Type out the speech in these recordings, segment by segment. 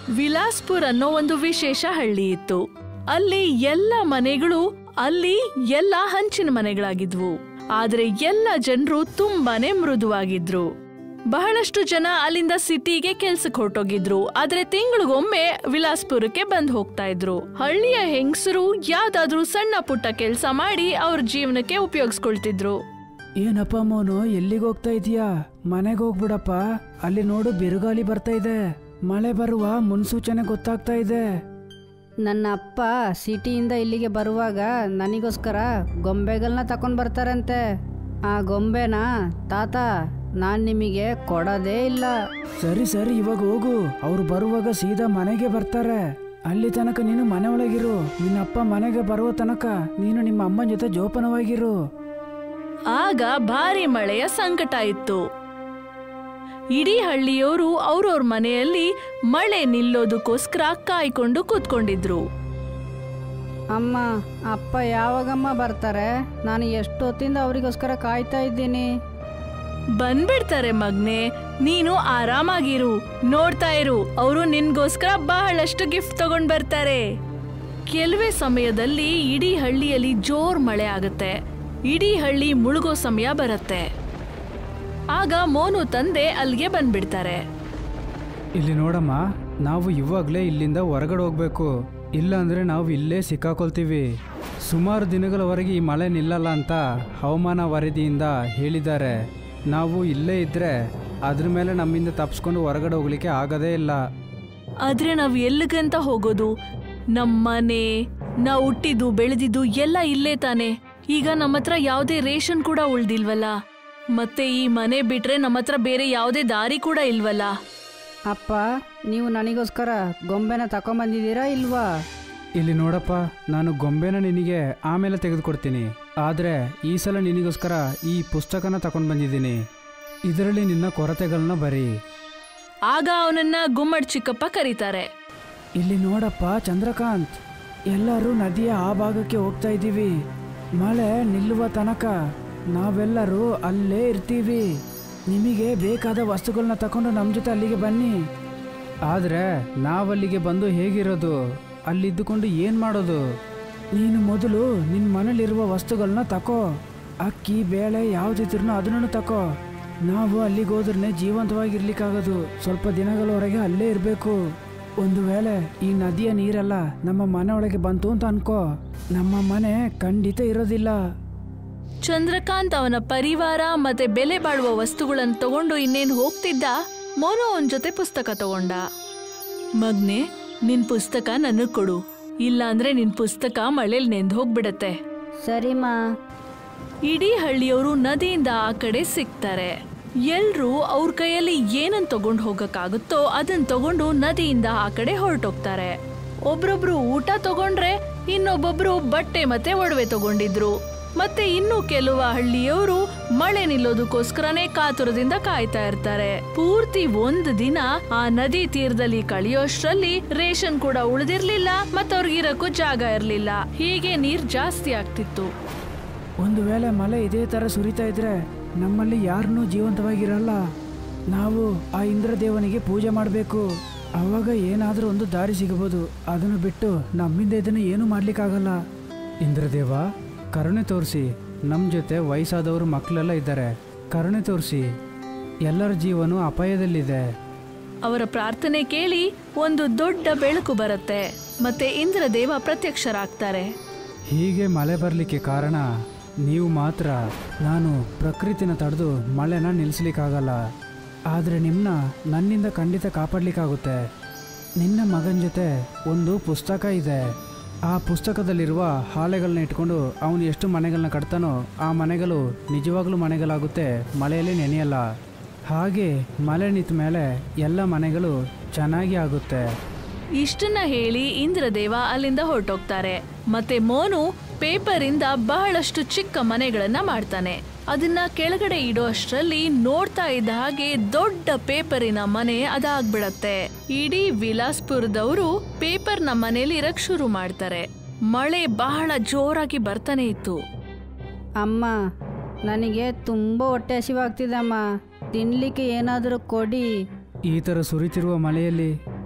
ವಿಲಾಸ್ಪುರ್ ಅನ್ನೋ ಒಂದು ವಿಶೇಷ ಹಳ್ಳಿ ಇತ್ತು ಅಲ್ಲಿ ಎಲ್ಲ ಮನೆಗಳು ಅಲ್ಲಿ ಎಲ್ಲ ಹಂಚಿನ ಮನೆಗಳಾಗಿದ್ವು ಆದ್ರೆ ಎಲ್ಲ ಜನರು ತುಂಬಾನೇ ಮೃದುವಾಗಿದ್ರು ಬಹಳಷ್ಟು ಜನ ಅಲ್ಲಿಂದ ಸಿಟಿಗೆ ಕೆಲ್ಸಕ್ಕೆ ಹೊರಟೋಗಿದ್ರು ಆದ್ರೆ ತಿಂಗಳಿಗೊಮ್ಮೆ ವಿಲಾಸ್ಪುರಕ್ಕೆ ಬಂದ್ ಹೋಗ್ತಾ ಇದ್ರು ಹಳ್ಳಿಯ ಹೆಂಗಸರು ಯಾವ್ದಾದ್ರೂ ಸಣ್ಣ ಪುಟ್ಟ ಕೆಲ್ಸ ಮಾಡಿ ಅವ್ರ ಜೀವನಕ್ಕೆ ಉಪಯೋಗಿಸ್ಕೊಳ್ತಿದ್ರು ಏನಪ್ಪ ಮೋನು ಎಲ್ಲಿಗೆ ಹೋಗ್ತಾ ಇದೀಯಾ ಮನೆಗೆ ಹೋಗ್ಬಿಡಪ್ಪ ಅಲ್ಲಿ ನೋಡು ಬಿರುಗಾಳಿ ಬರ್ತಾ ಇದೆ ಮಳೆ ಬರುವ ಮುನ್ಸೂಚನೆ ಗೊತ್ತಾಗ್ತಾ ಇದೆ ನನ್ನ ಅಪ್ಪ ಸಿಟಿಯಿಂದ ಇಲ್ಲಿಗೆ ಬರುವಾಗ ನನಗೋಸ್ಕರ ಗೊಂಬೆಗಳನ್ನ ತಗೊಂಡು ಬರ್ತಾರಂತೆ ಆ ಗೊಂಬೆನ ತಾತ ನಾನು ನಿಮಗೆ ಕೊಡೋದೇ ಇಲ್ಲ ಸರಿ ಸರಿ ಇವಾಗ ಹೋಗು ಅವ್ರು ಬರುವಾಗ ಸೀದಾ ಮನೆಗೆ ಬರ್ತಾರೆ ಅಲ್ಲಿ ತನಕ ನೀನು ಮನೆ ಒಳಗಿರು ನಿನ್ನ ಅಪ್ಪ ಮನೆಗೆ ಬರುವ ತನಕ ನೀನು ನಿಮ್ಮ ಅಮ್ಮನ ಜೊತೆ ಜೋಪಾನವಾಗಿರು ಆಗ ಭಾರಿ ಮಳೆಯ ಸಂಕಟ ಇತ್ತು ಇಡೀ ಹಳ್ಳಿಯವರು ಅವ್ರವ್ರ ಮನೆಯಲ್ಲಿ ಮಳೆ ನಿಲ್ಲೋದಕ್ಕೋಸ್ಕರ ಕಾಯ್ಕೊಂಡು ಕೂತ್ಕೊಂಡಿದ್ರು ಅಮ್ಮ ಅಪ್ಪ ಯಾವಾಗಮ್ಮ ಬರ್ತಾರೆ ನಾನು ಎಷ್ಟೊತ್ತಿಂದ ಅವರಿಗೋಸ್ಕರ ಕಾಯ್ತಾ ಇದ್ದೀನಿ ಬಂದ್ಬಿಡ್ತಾರೆ ಮಗ್ನೆ ನೀನು ಆರಾಮಾಗಿರು ನೋಡ್ತಾ ಇರು ಅವರು ನಿನ್ಗೋಸ್ಕರ ಬಹಳಷ್ಟು ಗಿಫ್ಟ್ ತಗೊಂಡ್ ಬರ್ತಾರೆ ಕೆಲವೇ ಸಮಯದಲ್ಲಿ ಇಡೀ ಹಳ್ಳಿಯಲ್ಲಿ ಜೋರ್ ಮಳೆ ಆಗುತ್ತೆ ಇಡೀ ಹಳ್ಳಿ ಮುಳುಗೋ ಸಮಯ ಬರುತ್ತೆ ಆಗ ಮೋನು ತಂದೆ ಅಲ್ಲಿಗೆ ಬಂದ್ಬಿಡ್ತಾರೆ ಇಲ್ಲಿ ನೋಡಮ್ಮ ನಾವು ಇವಾಗಲೇ ಇಲ್ಲಿಂದ ಹೊರಗಡೆ ಹೋಗ್ಬೇಕು ಇಲ್ಲ ಅಂದ್ರೆ ನಾವು ಇಲ್ಲೇ ಸಿಕ್ಕಾಕೊಳ್ತೀವಿ ಸುಮಾರು ದಿನಗಳವರೆಗೆ ಈ ಮಳೆ ನಿಲ್ಲಲ್ಲ ಅಂತ ಹವಾಮಾನ ವರದಿಯಿಂದ ಹೇಳಿದ್ದಾರೆ ನಾವು ಇಲ್ಲೇ ಇದ್ರೆ ಅದ್ರ ಮೇಲೆ ನಮ್ಮಿಂದ ತಪ್ಪಿಸ್ಕೊಂಡು ಹೊರಗಡೆ ಹೋಗ್ಲಿಕ್ಕೆ ಆಗೋದೇ ಇಲ್ಲ ಆದ್ರೆ ನಾವ್ ಎಲ್ಲಿಗಂತ ಹೋಗೋದು ನಮ್ ಮನೆ ನಾವ್ ಹುಟ್ಟಿದ್ದು ಬೆಳೆದಿದ್ದು ಎಲ್ಲ ಇಲ್ಲೇ ತಾನೆ ಈಗ ನಮ್ಮ ಹತ್ರ ಯಾವ್ದೇ ರೇಷನ್ ಕೂಡ ಉಳ್ದಿಲ್ವಲ್ಲ ಮತ್ತೆ ಈ ಮನೆ ಬಿಟ್ರೆ ನಮ್ಮ ಹತ್ರ ಬೇರೆ ಯಾವ್ದೇ ದಾರಿ ಕೂಡ ಇಲ್ವಲ್ಲ ಅಪ್ಪ ನೀವು ನನಗೋಸ್ಕರ ಗೊಂಬೆನ ತಗೊಂಬಂದಿದ್ದೀರಾ ಇಲ್ವಾ ಇಲ್ಲಿ ನೋಡಪ್ಪ ನಾನು ಗೊಂಬೆನ ನಿನಗೆ ಆಮೇಲೆ ತೆಗೆದುಕೊಡ್ತೀನಿ ಆದರೆ ಈ ಸಲ ನಿನಗೋಸ್ಕರ ಈ ಪುಸ್ತಕನ ತಗೊಂಡು ಬಂದಿದ್ದೀನಿ ಇದರಲ್ಲಿ ನಿನ್ನ ಕೊರತೆಗಳನ್ನ ಬರೀ ಆಗ ಅವನನ್ನ ಗುಮ್ಮಡ್ ಚಿಕ್ಕಪ್ಪ ಕರೀತಾರೆ ಇಲ್ಲಿ ನೋಡಪ್ಪ ಚಂದ್ರಕಾಂತ್ ಎಲ್ಲರೂ ನದಿಯ ಆ ಭಾಗಕ್ಕೆ ಹೋಗ್ತಾ ಇದ್ದೀವಿ ಮಳೆ ನಿಲ್ಲುವ ತನಕ ನಾವೆಲ್ಲರೂ ಅಲ್ಲೇ ಇರ್ತೀವಿ ನಿಮಗೆ ಬೇಕಾದ ವಸ್ತುಗಳನ್ನ ತಕೊಂಡು ನಮ್ಮ ಜೊತೆ ಅಲ್ಲಿಗೆ ಬನ್ನಿ ಆದರೆ ನಾವಲ್ಲಿಗೆ ಬಂದು ಹೇಗಿರೋದು ಅಲ್ಲಿದ್ದುಕೊಂಡು ಏನು ಮಾಡೋದು ನೀನು ಮೊದಲು ನಿನ್ನ ಮನೇಲಿರುವ ವಸ್ತುಗಳನ್ನ ತಕೋ ಅಕ್ಕಿ ಬೇಳೆ ಯಾವುದಿದ್ರು ಅದನ್ನು ತಕೋ ನಾವು ಅಲ್ಲಿಗೆ ಹೋದ್ರೆ ಜೀವಂತವಾಗಿರ್ಲಿಕ್ಕಾಗೋದು ಸ್ವಲ್ಪ ದಿನಗಳವರೆಗೆ ಅಲ್ಲೇ ಇರಬೇಕು ಒಂದು ವೇಳೆ ಈ ನದಿಯ ನೀರೆಲ್ಲ ನಮ್ಮ ಮನೆ ಒಳಗೆ ಬಂತು ಅಂತ ಅನ್ಕೋ ನಮ್ಮ ಮನೆ ಖಂಡಿತ ಇರೋದಿಲ್ಲ ಚಂದ್ರಕಾಂತ್ ಅವನ ಪರಿವಾರ ಮತ್ತೆ ಬೆಲೆ ಬಾಳುವ ವಸ್ತುಗಳನ್ನು ತಗೊಂಡು ಇನ್ನೇನ್ ಹೋಗ್ತಿದ್ದ ಮೋನು ಅವನ್ ಜೊತೆ ಪುಸ್ತಕ ತಗೊಂಡ ಮಗ್ನೆ ನಿನ್ ಪುಸ್ತಕ ನನಗ್ ಕೊಡು ಇಲ್ಲ ಅಂದ್ರೆ ನಿನ್ ಪುಸ್ತಕ ಮಳೇಲಿ ನೆಂದ್ ಹೋಗ್ಬಿಡತ್ತೆ ಸರಿಮಾ ಇಡೀ ಹಳ್ಳಿಯವರು ನದಿಯಿಂದ ಆ ಕಡೆ ಸಿಗ್ತಾರೆ ಎಲ್ರೂ ಅವ್ರ ಕೈಯಲ್ಲಿ ಏನನ್ ತಗೊಂಡ್ ಹೋಗಕ್ಕಾಗುತ್ತೋ ಅದನ್ ತಗೊಂಡು ನದಿಯಿಂದ ಆ ಕಡೆ ಹೊರಟೋಗ್ತಾರೆ ಒಬ್ರೊಬ್ರು ಊಟ ತಗೊಂಡ್ರೆ ಇನ್ನೊಬ್ಬೊಬ್ರು ಬಟ್ಟೆ ಮತ್ತೆ ಒಡವೆ ತಗೊಂಡಿದ್ರು ಮತ್ತೆ ಇನ್ನು ಕೆಲವು ಹಳ್ಳಿಯವರು ಮಳೆ ನಿಲ್ಲೋದಕ್ಕೋಸ್ಕರನೇ ಕಾತುರದಿಂದ ಕಾಯ್ತಾ ಇರ್ತಾರೆ ಪೂರ್ತಿ ಒಂದು ದಿನ ಆ ನದಿ ತೀರದಲ್ಲಿ ಕಳೆಯೋಷ್ಟ್ರಲ್ಲಿ ರೇಷನ್ ಕೂಡ ಉಳಿದಿರ್ಲಿಲ್ಲ ಮತ್ತವ್ರಿಗಿರಕ್ಕೂ ಜಾಗ ಇರ್ಲಿಲ್ಲ ಹೀಗೆ ನೀರ್ ಜಾಸ್ತಿ ಆಗ್ತಿತ್ತು ಒಂದು ವೇಳೆ ಮಳೆ ಇದೇ ಥರ ಸುರಿತಾ ಇದ್ರೆ ನಮ್ಮಲ್ಲಿ ಯಾರನ್ನೂ ಜೀವಂತವಾಗಿರಲ್ಲ ನಾವು ಆ ಇಂದ್ರದೇವನಿಗೆ ಪೂಜೆ ಮಾಡಬೇಕು ಅವಾಗ ಏನಾದರೂ ಒಂದು ದಾರಿ ಸಿಗಬಹುದು ಅದನ್ನು ಬಿಟ್ಟು ನಮ್ಮಿಂದ ಇದನ್ನು ಏನೂ ಮಾಡ್ಲಿಕ್ಕಾಗಲ್ಲ ಇಂದ್ರದೇವ ಕರುಣೆ ತೋರಿಸಿ ನಮ್ಮ ಜೊತೆ ವಯಸ್ಸಾದವರು ಮಕ್ಕಳೆಲ್ಲ ಇದ್ದಾರೆ ಕರುಣೆ ತೋರಿಸಿ ಎಲ್ಲರ ಜೀವನ ಅಪಾಯದಲ್ಲಿದೆ ಅವರ ಪ್ರಾರ್ಥನೆ ಕೇಳಿ ಒಂದು ದೊಡ್ಡ ಬೆಳಕು ಬರುತ್ತೆ ಮತ್ತೆ ಇಂದ್ರದೇವ ಪ್ರತ್ಯಕ್ಷರಾಗ್ತಾರೆ ಹೀಗೆ ಮಳೆ ಬರಲಿಕ್ಕೆ ಕಾರಣ ನೀವು ಮಾತ್ರ ನಾನು ಪ್ರಕೃತಿನ ತಡೆದು ಮಳೆನ ನಿಲ್ಲಿಸ್ಲಿಕ್ಕಾಗಲ್ಲ ಆದರೆ ನಿಮ್ಮನ್ನ ನನ್ನಿಂದ ಖಂಡಿತ ಕಾಪಾಡಲಿಕ್ಕಾಗುತ್ತೆ ನಿನ್ನ ಮಗನ ಜೊತೆ ಒಂದು ಪುಸ್ತಕ ಇದೆ ಆ ಪುಸ್ತಕದಲ್ಲಿರುವ ಹಾಳೆಗಳನ್ನ ಇಟ್ಕೊಂಡು ಅವನು ಎಷ್ಟು ಮನೆಗಳನ್ನ ಕಟ್ತಾನೋ ಆ ಮನೆಗಳು ನಿಜವಾಗ್ಲೂ ಮನೆಗಳಾಗುತ್ತೆ ಮಳೆಯಲ್ಲಿ ನೆನೆಯಲ್ಲ ಹಾಗೆ ಮಳೆ ನಿಂತ ಮೇಲೆ ಎಲ್ಲ ಮನೆಗಳು ಚೆನ್ನಾಗಿ ಆಗುತ್ತೆ ಇಷ್ಟನ್ನ ಹೇಳಿ ಇಂದ್ರದೇವ ಅಲ್ಲಿಂದ ಹೊರಟೋಗ್ತಾರೆ ಮತ್ತೆ ಮೋನು ಪೇಪರ್ ಇಂದ ಬಹಳಷ್ಟು ಚಿಕ್ಕ ಮನೆಗಳನ್ನ ಮಾಡ್ತಾನೆ ಅದನ್ನ ಕೆಳಗಡೆ ಇಡೋ ಅಷ್ಟ್ರಲ್ಲಿ ನೋಡ್ತಾ ಇದ್ದ ಹಾಗೆ ದೊಡ್ಡ ಪೇಪರಿನ ಮನೆ ಅದಾಗ್ಬಿಡತ್ತೆ ಇಡೀ ವಿಲಾಸ್ಪುರದವರು ಪೇಪರ್ನ ಮನೇಲಿ ಇರಕ್ ಶುರು ಮಾಡ್ತಾರೆ ಮಳೆ ಬಹಳ ಜೋರಾಗಿ ಬರ್ತಾನೆ ಇತ್ತು ಅಮ್ಮ ನನಗೆ ತುಂಬ ಹೊಟ್ಟೆ ಹಸಿವಾಗ್ತಿದೆ ಅಮ್ಮ ತಿನ್ಲಿಕ್ಕೆ ಏನಾದರೂ ಕೊಡಿ ಈ ಥರ ಸುರಿತಿರುವ ಮಳೆಯಲ್ಲಿ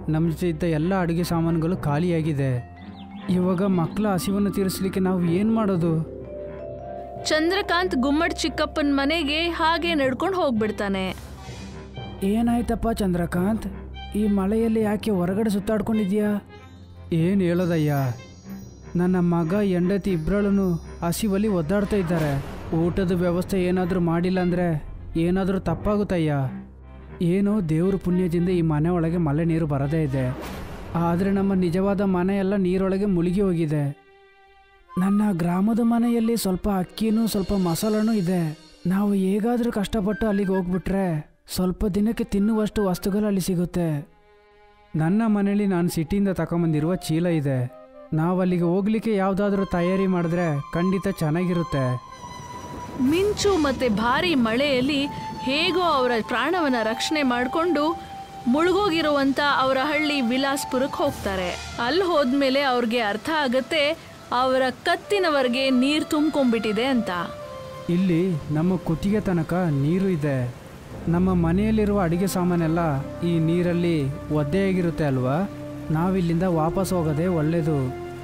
ನಮ್ಮ ಜೊತೆ ಇದ್ದ ಎಲ್ಲ ಅಡುಗೆ ಸಾಮಾನುಗಳು ಖಾಲಿಯಾಗಿದೆ ಇವಾಗ ಮಕ್ಕಳ ಹಸಿವನ್ನು ತೀರಿಸಲಿಕ್ಕೆ ನಾವು ಏನು ಮಾಡೋದು ಚಂದ್ರಕಾಂತ್ ಗುಮ್ಮಡ್ ಚಿಕ್ಕಪ್ಪನ ಮನೆಗೆ ಹಾಗೆ ನಡ್ಕೊಂಡು ಹೋಗ್ಬಿಡ್ತಾನೆ ಏನಾಯ್ತಪ್ಪ ಚಂದ್ರಕಾಂತ್ ಈ ಮಳೆಯಲ್ಲಿ ಯಾಕೆ ಹೊರಗಡೆ ಸುತ್ತಾಡ್ಕೊಂಡಿದ್ಯಾ ಏನು ಹೇಳೋದಯ್ಯ ನನ್ನ ಮಗ ಹೆಂಡತಿ ಇಬ್ಬರಲ್ಲೂ ಹಸಿವಲ್ಲಿ ಒದ್ದಾಡ್ತಾ ಇದ್ದಾರೆ ಊಟದ ವ್ಯವಸ್ಥೆ ಏನಾದರೂ ಮಾಡಿಲ್ಲ ಅಂದರೆ ಏನಾದರೂ ತಪ್ಪಾಗುತ್ತಯ್ಯ ಏನೋ ದೇವ್ರ ಪುಣ್ಯದಿಂದ ಈ ಮನೆ ಒಳಗೆ ಮಳೆ ನೀರು ಬರದೇ ಇದೆ ಆದರೆ ನಮ್ಮ ನಿಜವಾದ ಮನೆ ಎಲ್ಲ ನೀರೊಳಗೆ ಮುಳುಗಿ ಹೋಗಿದೆ ನನ್ನ ಗ್ರಾಮದ ಮನೆಯಲ್ಲಿ ಸ್ವಲ್ಪ ಅಕ್ಕಿನೂ ಸ್ವಲ್ಪ ಮಸಾಲನೂ ಇದೆ ನಾವು ಹೇಗಾದರೂ ಕಷ್ಟಪಟ್ಟು ಅಲ್ಲಿಗೆ ಹೋಗ್ಬಿಟ್ರೆ ಸ್ವಲ್ಪ ದಿನಕ್ಕೆ ತಿನ್ನುವಷ್ಟು ವಸ್ತುಗಳು ಅಲ್ಲಿ ಸಿಗುತ್ತೆ ನನ್ನ ಮನೇಲಿ ನಾನು ಸಿಟಿಯಿಂದ ತಗೊಂಬಂದಿರುವ ಚೀಲ ಇದೆ ನಾವು ಅಲ್ಲಿಗೆ ಹೋಗ್ಲಿಕ್ಕೆ ಯಾವುದಾದ್ರೂ ತಯಾರಿ ಮಾಡಿದ್ರೆ ಖಂಡಿತ ಚೆನ್ನಾಗಿರುತ್ತೆ ಮಿಂಚು ಮತ್ತೆ ಭಾರಿ ಮಳೆಯಲ್ಲಿ ಹೇಗೋ ಅವರ ಪ್ರಾಣವನ್ನ ರಕ್ಷಣೆ ಮಾಡಿಕೊಂಡು ಮುಳುಗೋಗಿರುವಂತ ಅವರ ಹಳ್ಳಿ ವಿಲಾಸ್ಪುರಕ್ಕೆ ಹೋಗ್ತಾರೆ ಅಲ್ಲಿ ಹೋದ್ಮೇಲೆ ಅವ್ರಿಗೆ ಅರ್ಥ ಆಗತ್ತೆ ಅವರ ಕತ್ತಿನವರೆಗೆ ನೀರು ತುಂಬ್ಕೊಂಡ್ಬಿಟ್ಟಿದೆ ಅಂತ ಇಲ್ಲಿ ನಮ್ಮ ಕುತ್ತಿಗೆ ತನಕ ನೀರು ಇದೆ ನಮ್ಮ ಮನೆಯಲ್ಲಿರುವ ಅಡಿಗೆ ಸಾಮಾನೆಲ್ಲ ಈ ನೀರಲ್ಲಿ ಒದ್ದೆಯಾಗಿರುತ್ತೆ ಅಲ್ವಾ ನಾವಿಲ್ಲಿಂದ ವಾಪಸ್ ಹೋಗೋದೇ ಒಳ್ಳೆಯದು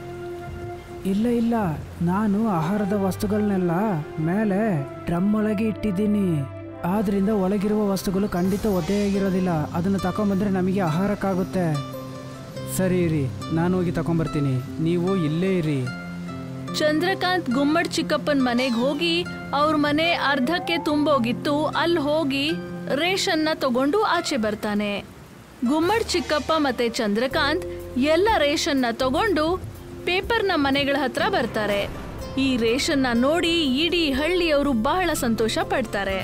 ಇಲ್ಲ ಇಲ್ಲ ನಾನು ಆಹಾರದ ವಸ್ತುಗಳನ್ನೆಲ್ಲ ಮೇಲೆ ಡ್ರಮ್ ಒಳಗೆ ಇಟ್ಟಿದ್ದೀನಿ ಆದ್ರಿಂದ ಒಳಗಿರುವ ವಸ್ತುಗಳು ಖಂಡಿತ ಒದ್ದೆಯಾಗಿರೋದಿಲ್ಲ ಅದನ್ನು ತಗೊಂಬಂದ್ರೆ ನಮಗೆ ಆಹಾರಕ್ಕಾಗುತ್ತೆ ಸರಿ ಇರಿ ನಾನು ಹೋಗಿ ತಗೊಂಬರ್ತೀನಿ ನೀವು ಇಲ್ಲೇ ಇರಿ ಚಂದ್ರಕಾಂತ್ ಗುಮ್ಮಡ್ ಚಿಕ್ಕಪ್ಪನ ಮನೆಗೆ ಹೋಗಿ ಅವ್ರ ಮನೆ ಅರ್ಧಕ್ಕೆ ತುಂಬೋಗಿತ್ತು ಅಲ್ಲಿ ಹೋಗಿ ರೇಷನ್ನ ತಗೊಂಡು ಆಚೆ ಬರ್ತಾನೆ ಗುಮ್ಮಡ್ ಚಿಕ್ಕಪ್ಪ ಮತ್ತೆ ಚಂದ್ರಕಾಂತ್ ಎಲ್ಲ ರೇಷನ್ನ ತಗೊಂಡು ಪೇಪರ್ನ ಮನೆಗಳ ಹತ್ರ ಬರ್ತಾರೆ ಈ ರೇಷನ್ನ ನೋಡಿ ಇಡೀ ಹಳ್ಳಿಯವರು ಬಹಳ ಸಂತೋಷ ಪಡ್ತಾರೆ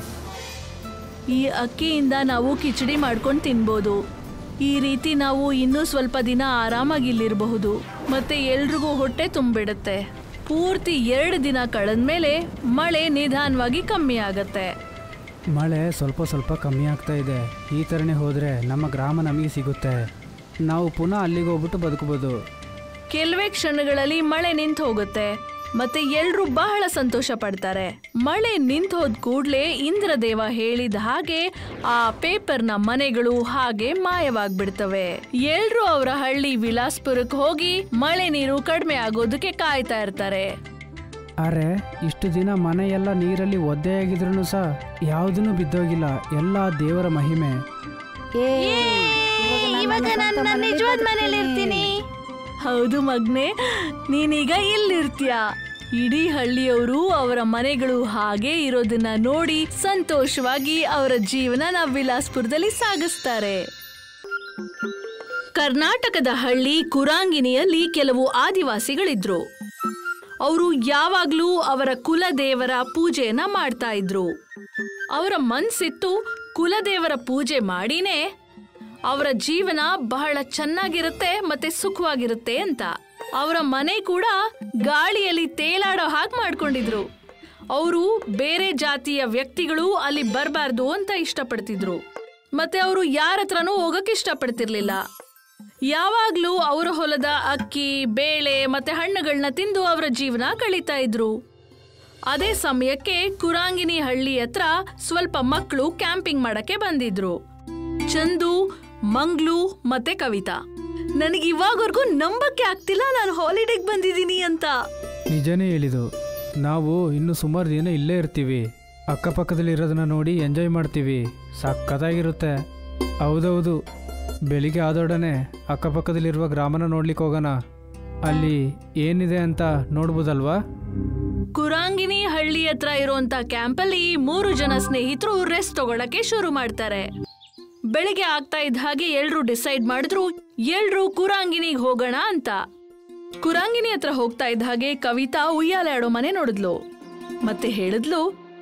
ಈ ಅಕ್ಕಿಯಿಂದ ನಾವು ಕಿಚಡಿ ಮಾಡ್ಕೊಂಡು ತಿನ್ಬೋದು ಈ ರೀತಿ ನಾವು ಇನ್ನೂ ಸ್ವಲ್ಪ ದಿನ ಆರಾಮಾಗಿ ಇಲ್ಲಿರಬಹುದು ಮತ್ತೆ ಎಲ್ರಿಗೂ ಹೊಟ್ಟೆ ತುಂಬಿಡುತ್ತೆ ಪೂರ್ತಿ ಎರಡು ದಿನ ಕಳೆದ್ಮೇಲೆ ಮಳೆ ನಿಧಾನವಾಗಿ ಕಮ್ಮಿ ಆಗತ್ತೆ ಮಳೆ ಸ್ವಲ್ಪ ಸ್ವಲ್ಪ ಕಮ್ಮಿ ಆಗ್ತಾ ಇದೆ ಈ ಥರನೇ ಹೋದರೆ ನಮ್ಮ ಗ್ರಾಮ ನಮಗೆ ಸಿಗುತ್ತೆ ನಾವು ಪುನಃ ಅಲ್ಲಿಗೆ ಹೋಗ್ಬಿಟ್ಟು ಬದುಕಬಹುದು ಕೆಲವೇ ಕ್ಷಣಗಳಲ್ಲಿ ಮಳೆ ನಿಂತು ಹೋಗುತ್ತೆ ಮತ್ತೆ ಎಲ್ರೂ ಬಹಳ ಸಂತೋಷ ಪಡ್ತಾರೆ ಮಳೆ ನಿಂತು ಹೋದ ಕೂಡ್ಲೆ ಇಂದ್ರದೇವ ಹೇಳಿದ ಹಾಗೆ ಆ ಪೇಪರ್ನ ಮನೆಗಳು ಹಾಗೆ ಮಾಯವಾಗ್ಬಿಡ್ತವೆ ಎಲ್ರೂ ಅವರ ಹಳ್ಳಿ ವಿಲಾಸ್ಪುರಕ್ಕೆ ಹೋಗಿ ಮಳೆ ನೀರು ಕಡಿಮೆ ಆಗೋದಕ್ಕೆ ಕಾಯ್ತಾ ಇರ್ತಾರೆ ಅರೆ ಇಷ್ಟು ದಿನ ಮನೆಯೆಲ್ಲ ನೀರಲ್ಲಿ ಒದ್ದೆಯಾಗಿದ್ರೂ ಸಹ ಯಾವುದೂ ಬಿದ್ದೋಗಿಲ್ಲ ಎಲ್ಲ ದೇವರ ಮಹಿಮೆ ಏ ಇವಾಗ ನಾನು ನಿಜವಾದ ಮನೇಲಿ ಇರ್ತೀನಿ ಹೌದು ಮಗ್ನೆ ನೀನೀಗ ಇಲ್ಲಿರ್ತೀಯ ಇಡೀ ಹಳ್ಳಿಯವರು ಅವರ ಮನೆಗಳು ಹಾಗೆ ಇರೋದನ್ನ ನೋಡಿ ಸಂತೋಷವಾಗಿ ಅವರ ಜೀವನ ವಿಲಾಸ್ಪುರದಲ್ಲಿ ಸಾಗಿಸ್ತಾರೆ ಕರ್ನಾಟಕದ ಹಳ್ಳಿ ಕುರಾಂಗಿನಿಯಲ್ಲಿ ಕೆಲವು ಆದಿವಾಸಿಗಳಿದ್ರು ಅವರು ಯಾವಾಗ್ಲೂ ಅವರ ಕುಲದೇವರ ಪೂಜೆಯನ್ನ ಮಾಡ್ತಾ ಇದ್ರು ಅವರ ಮನ್ಸಿತ್ತು ಕುಲದೇವರ ಪೂಜೆ ಮಾಡಿನೇ ಅವರ ಜೀವನ ಬಹಳ ಚೆನ್ನಾಗಿರುತ್ತೆ ಮತ್ತೆ ಸುಖವಾಗಿರುತ್ತೆ ಅಂತ ಅವರ ಮನೆ ಕೂಡ ಗಾಳಿಯಲ್ಲಿ ತೇಲಾಡೋ ಹಾಗೆ ಮಾಡ್ಕೊಂಡಿದ್ರು ಅವರು ಬೇರೆ ಜಾತಿಯ ವ್ಯಕ್ತಿಗಳು ಅಲ್ಲಿ ಬರಬಾರ್ದು ಅಂತ ಇಷ್ಟಪಡ್ತಿದ್ರು ಮತ್ತೆ ಅವರು ಯಾರ ಹತ್ರನೂ ಹೋಗಕ್ ಇಷ್ಟಪಡ್ತಿರ್ಲಿಲ್ಲ ಯಾವಾಗ್ಲೂ ಅವರ ಹೊಲದ ಅಕ್ಕಿ ಬೇಳೆ ಮತ್ತೆ ಹಣ್ಣುಗಳನ್ನ ತಿಂದು ಅವರ ಜೀವನ ಕಳೀತಾ ಇದ್ರು ಅದೇ ಸಮಯಕ್ಕೆ ಕುರಾಂಗಿನಿ ಹಳ್ಳಿ ಹತ್ರ ಸ್ವಲ್ಪ ಮಕ್ಕಳು ಕ್ಯಾಂಪಿಂಗ್ ಮಾಡಕ್ಕೆ ಬಂದಿದ್ರು ಚಂದು ಮಂಗ್ಲು ಮತ್ತೆ ಕವಿತಾ ನನಗೆ ಇವಾಗವರೆಗೂ ನಂಬಕ್ಕೆ ಆಗ್ತಿಲ್ಲ ನಾನು ಹಾಲಿಡೇಗೆ ಬಂದಿದ್ದೀನಿ ಅಂತ ನಿಜನೇ ಹೇಳಿದು ನಾವು ಇನ್ನು ಸುಮಾರು ದಿನ ಇಲ್ಲೇ ಇರ್ತೀವಿ ಅಕ್ಕಪಕ್ಕದಲ್ಲಿ ಇರೋದನ್ನ ನೋಡಿ ಎಂಜಾಯ್ ಮಾಡ್ತೀವಿ ಸಖತ್ತಾಗಿರುತ್ತೆ ಹೌದೌದು ಬೆಳಿಗ್ಗೆ ಆದೊಡನೆ ಅಕ್ಕಪಕ್ಕದಲ್ಲಿರುವ ಗ್ರಾಮನ ನೋಡ್ಲಿಕ್ಕೆ ಹೋಗೋಣ ಅಲ್ಲಿ ಏನಿದೆ ಅಂತ ನೋಡ್ಬೋದಲ್ವಾ ಕುರಾಂಗಿನಿ ಹಳ್ಳಿ ಹತ್ರ ಇರುವಂತ ಕ್ಯಾಂಪಲ್ಲಿ ಮೂರು ಜನ ಸ್ನೇಹಿತರು ರೆಸ್ಟ್ ತಗೊಳಕ್ಕೆ ಶುರು ಮಾಡ್ತಾರೆ ಬೆಳಿಗ್ಗೆ ಆಗ್ತಾ ಇದ್ದ ಹಾಗೆ ಎಲ್ರು ಡಿಸೈಡ್ ಮಾಡಿದ್ರು ಎಲ್ರು ಕುರಾಂಗಿನಿಗೆ ಹೋಗೋಣ ಅಂತ ಕುರಾಂಗಿನಿ ಹತ್ರ ಹೋಗ್ತಾ ಇದ್ದ ಹಾಗೆ ಕವಿತಾ ಉಯ್ಯಾಲೆ ಆಡೋ ಮನೆ ನೋಡಿದ್ಲು ಮತ್ತೆ ಹೇಳಿದ್ಲು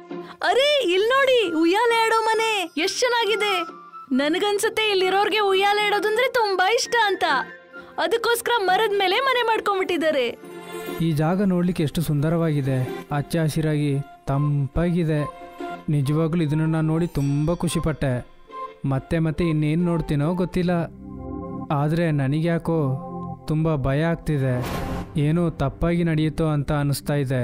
ಅರೇ ಇಲ್ ನೋಡಿ ಉಯ್ಯಾಲೆ ಆಡೋ ಮನೆ ಎಷ್ಟ್ ಚೆನ್ನಾಗಿದೆ ನನ್ಗನ್ಸುತ್ತೆ ಇಲ್ಲಿರೋರ್ಗೆ ಉಯ್ಯಾಲೆ ಆಡೋದಂದ್ರೆ ತುಂಬಾ ಇಷ್ಟ ಅಂತ ಅದಕ್ಕೋಸ್ಕರ ಮರದ ಮೇಲೆ ಮನೆ ಮಾಡ್ಕೊಂಡ್ಬಿಟ್ಟಿದ್ದಾರೆ ಈ ಜಾಗ ನೋಡ್ಲಿಕ್ಕೆ ಎಷ್ಟು ಸುಂದರವಾಗಿದೆ ಹಚ್ಚ ಹಸಿರಾಗಿ ತಂಪಾಗಿದೆ ನಿಜವಾಗ್ಲೂ ಇದನ್ನು ನಾನು ನೋಡಿ ತುಂಬ ಖುಷಿಪಟ್ಟೆ ಮತ್ತೆ ಮತ್ತೆ ಇನ್ನೇನು ನೋಡ್ತೀನೋ ಗೊತ್ತಿಲ್ಲ ಆದರೆ ನನಗ್ಯಾಕೋ ತುಂಬ ಭಯ ಆಗ್ತಿದೆ ಏನೋ ತಪ್ಪಾಗಿ ನಡೆಯುತ್ತೋ ಅಂತ ಅನಿಸ್ತಾ ಇದೆ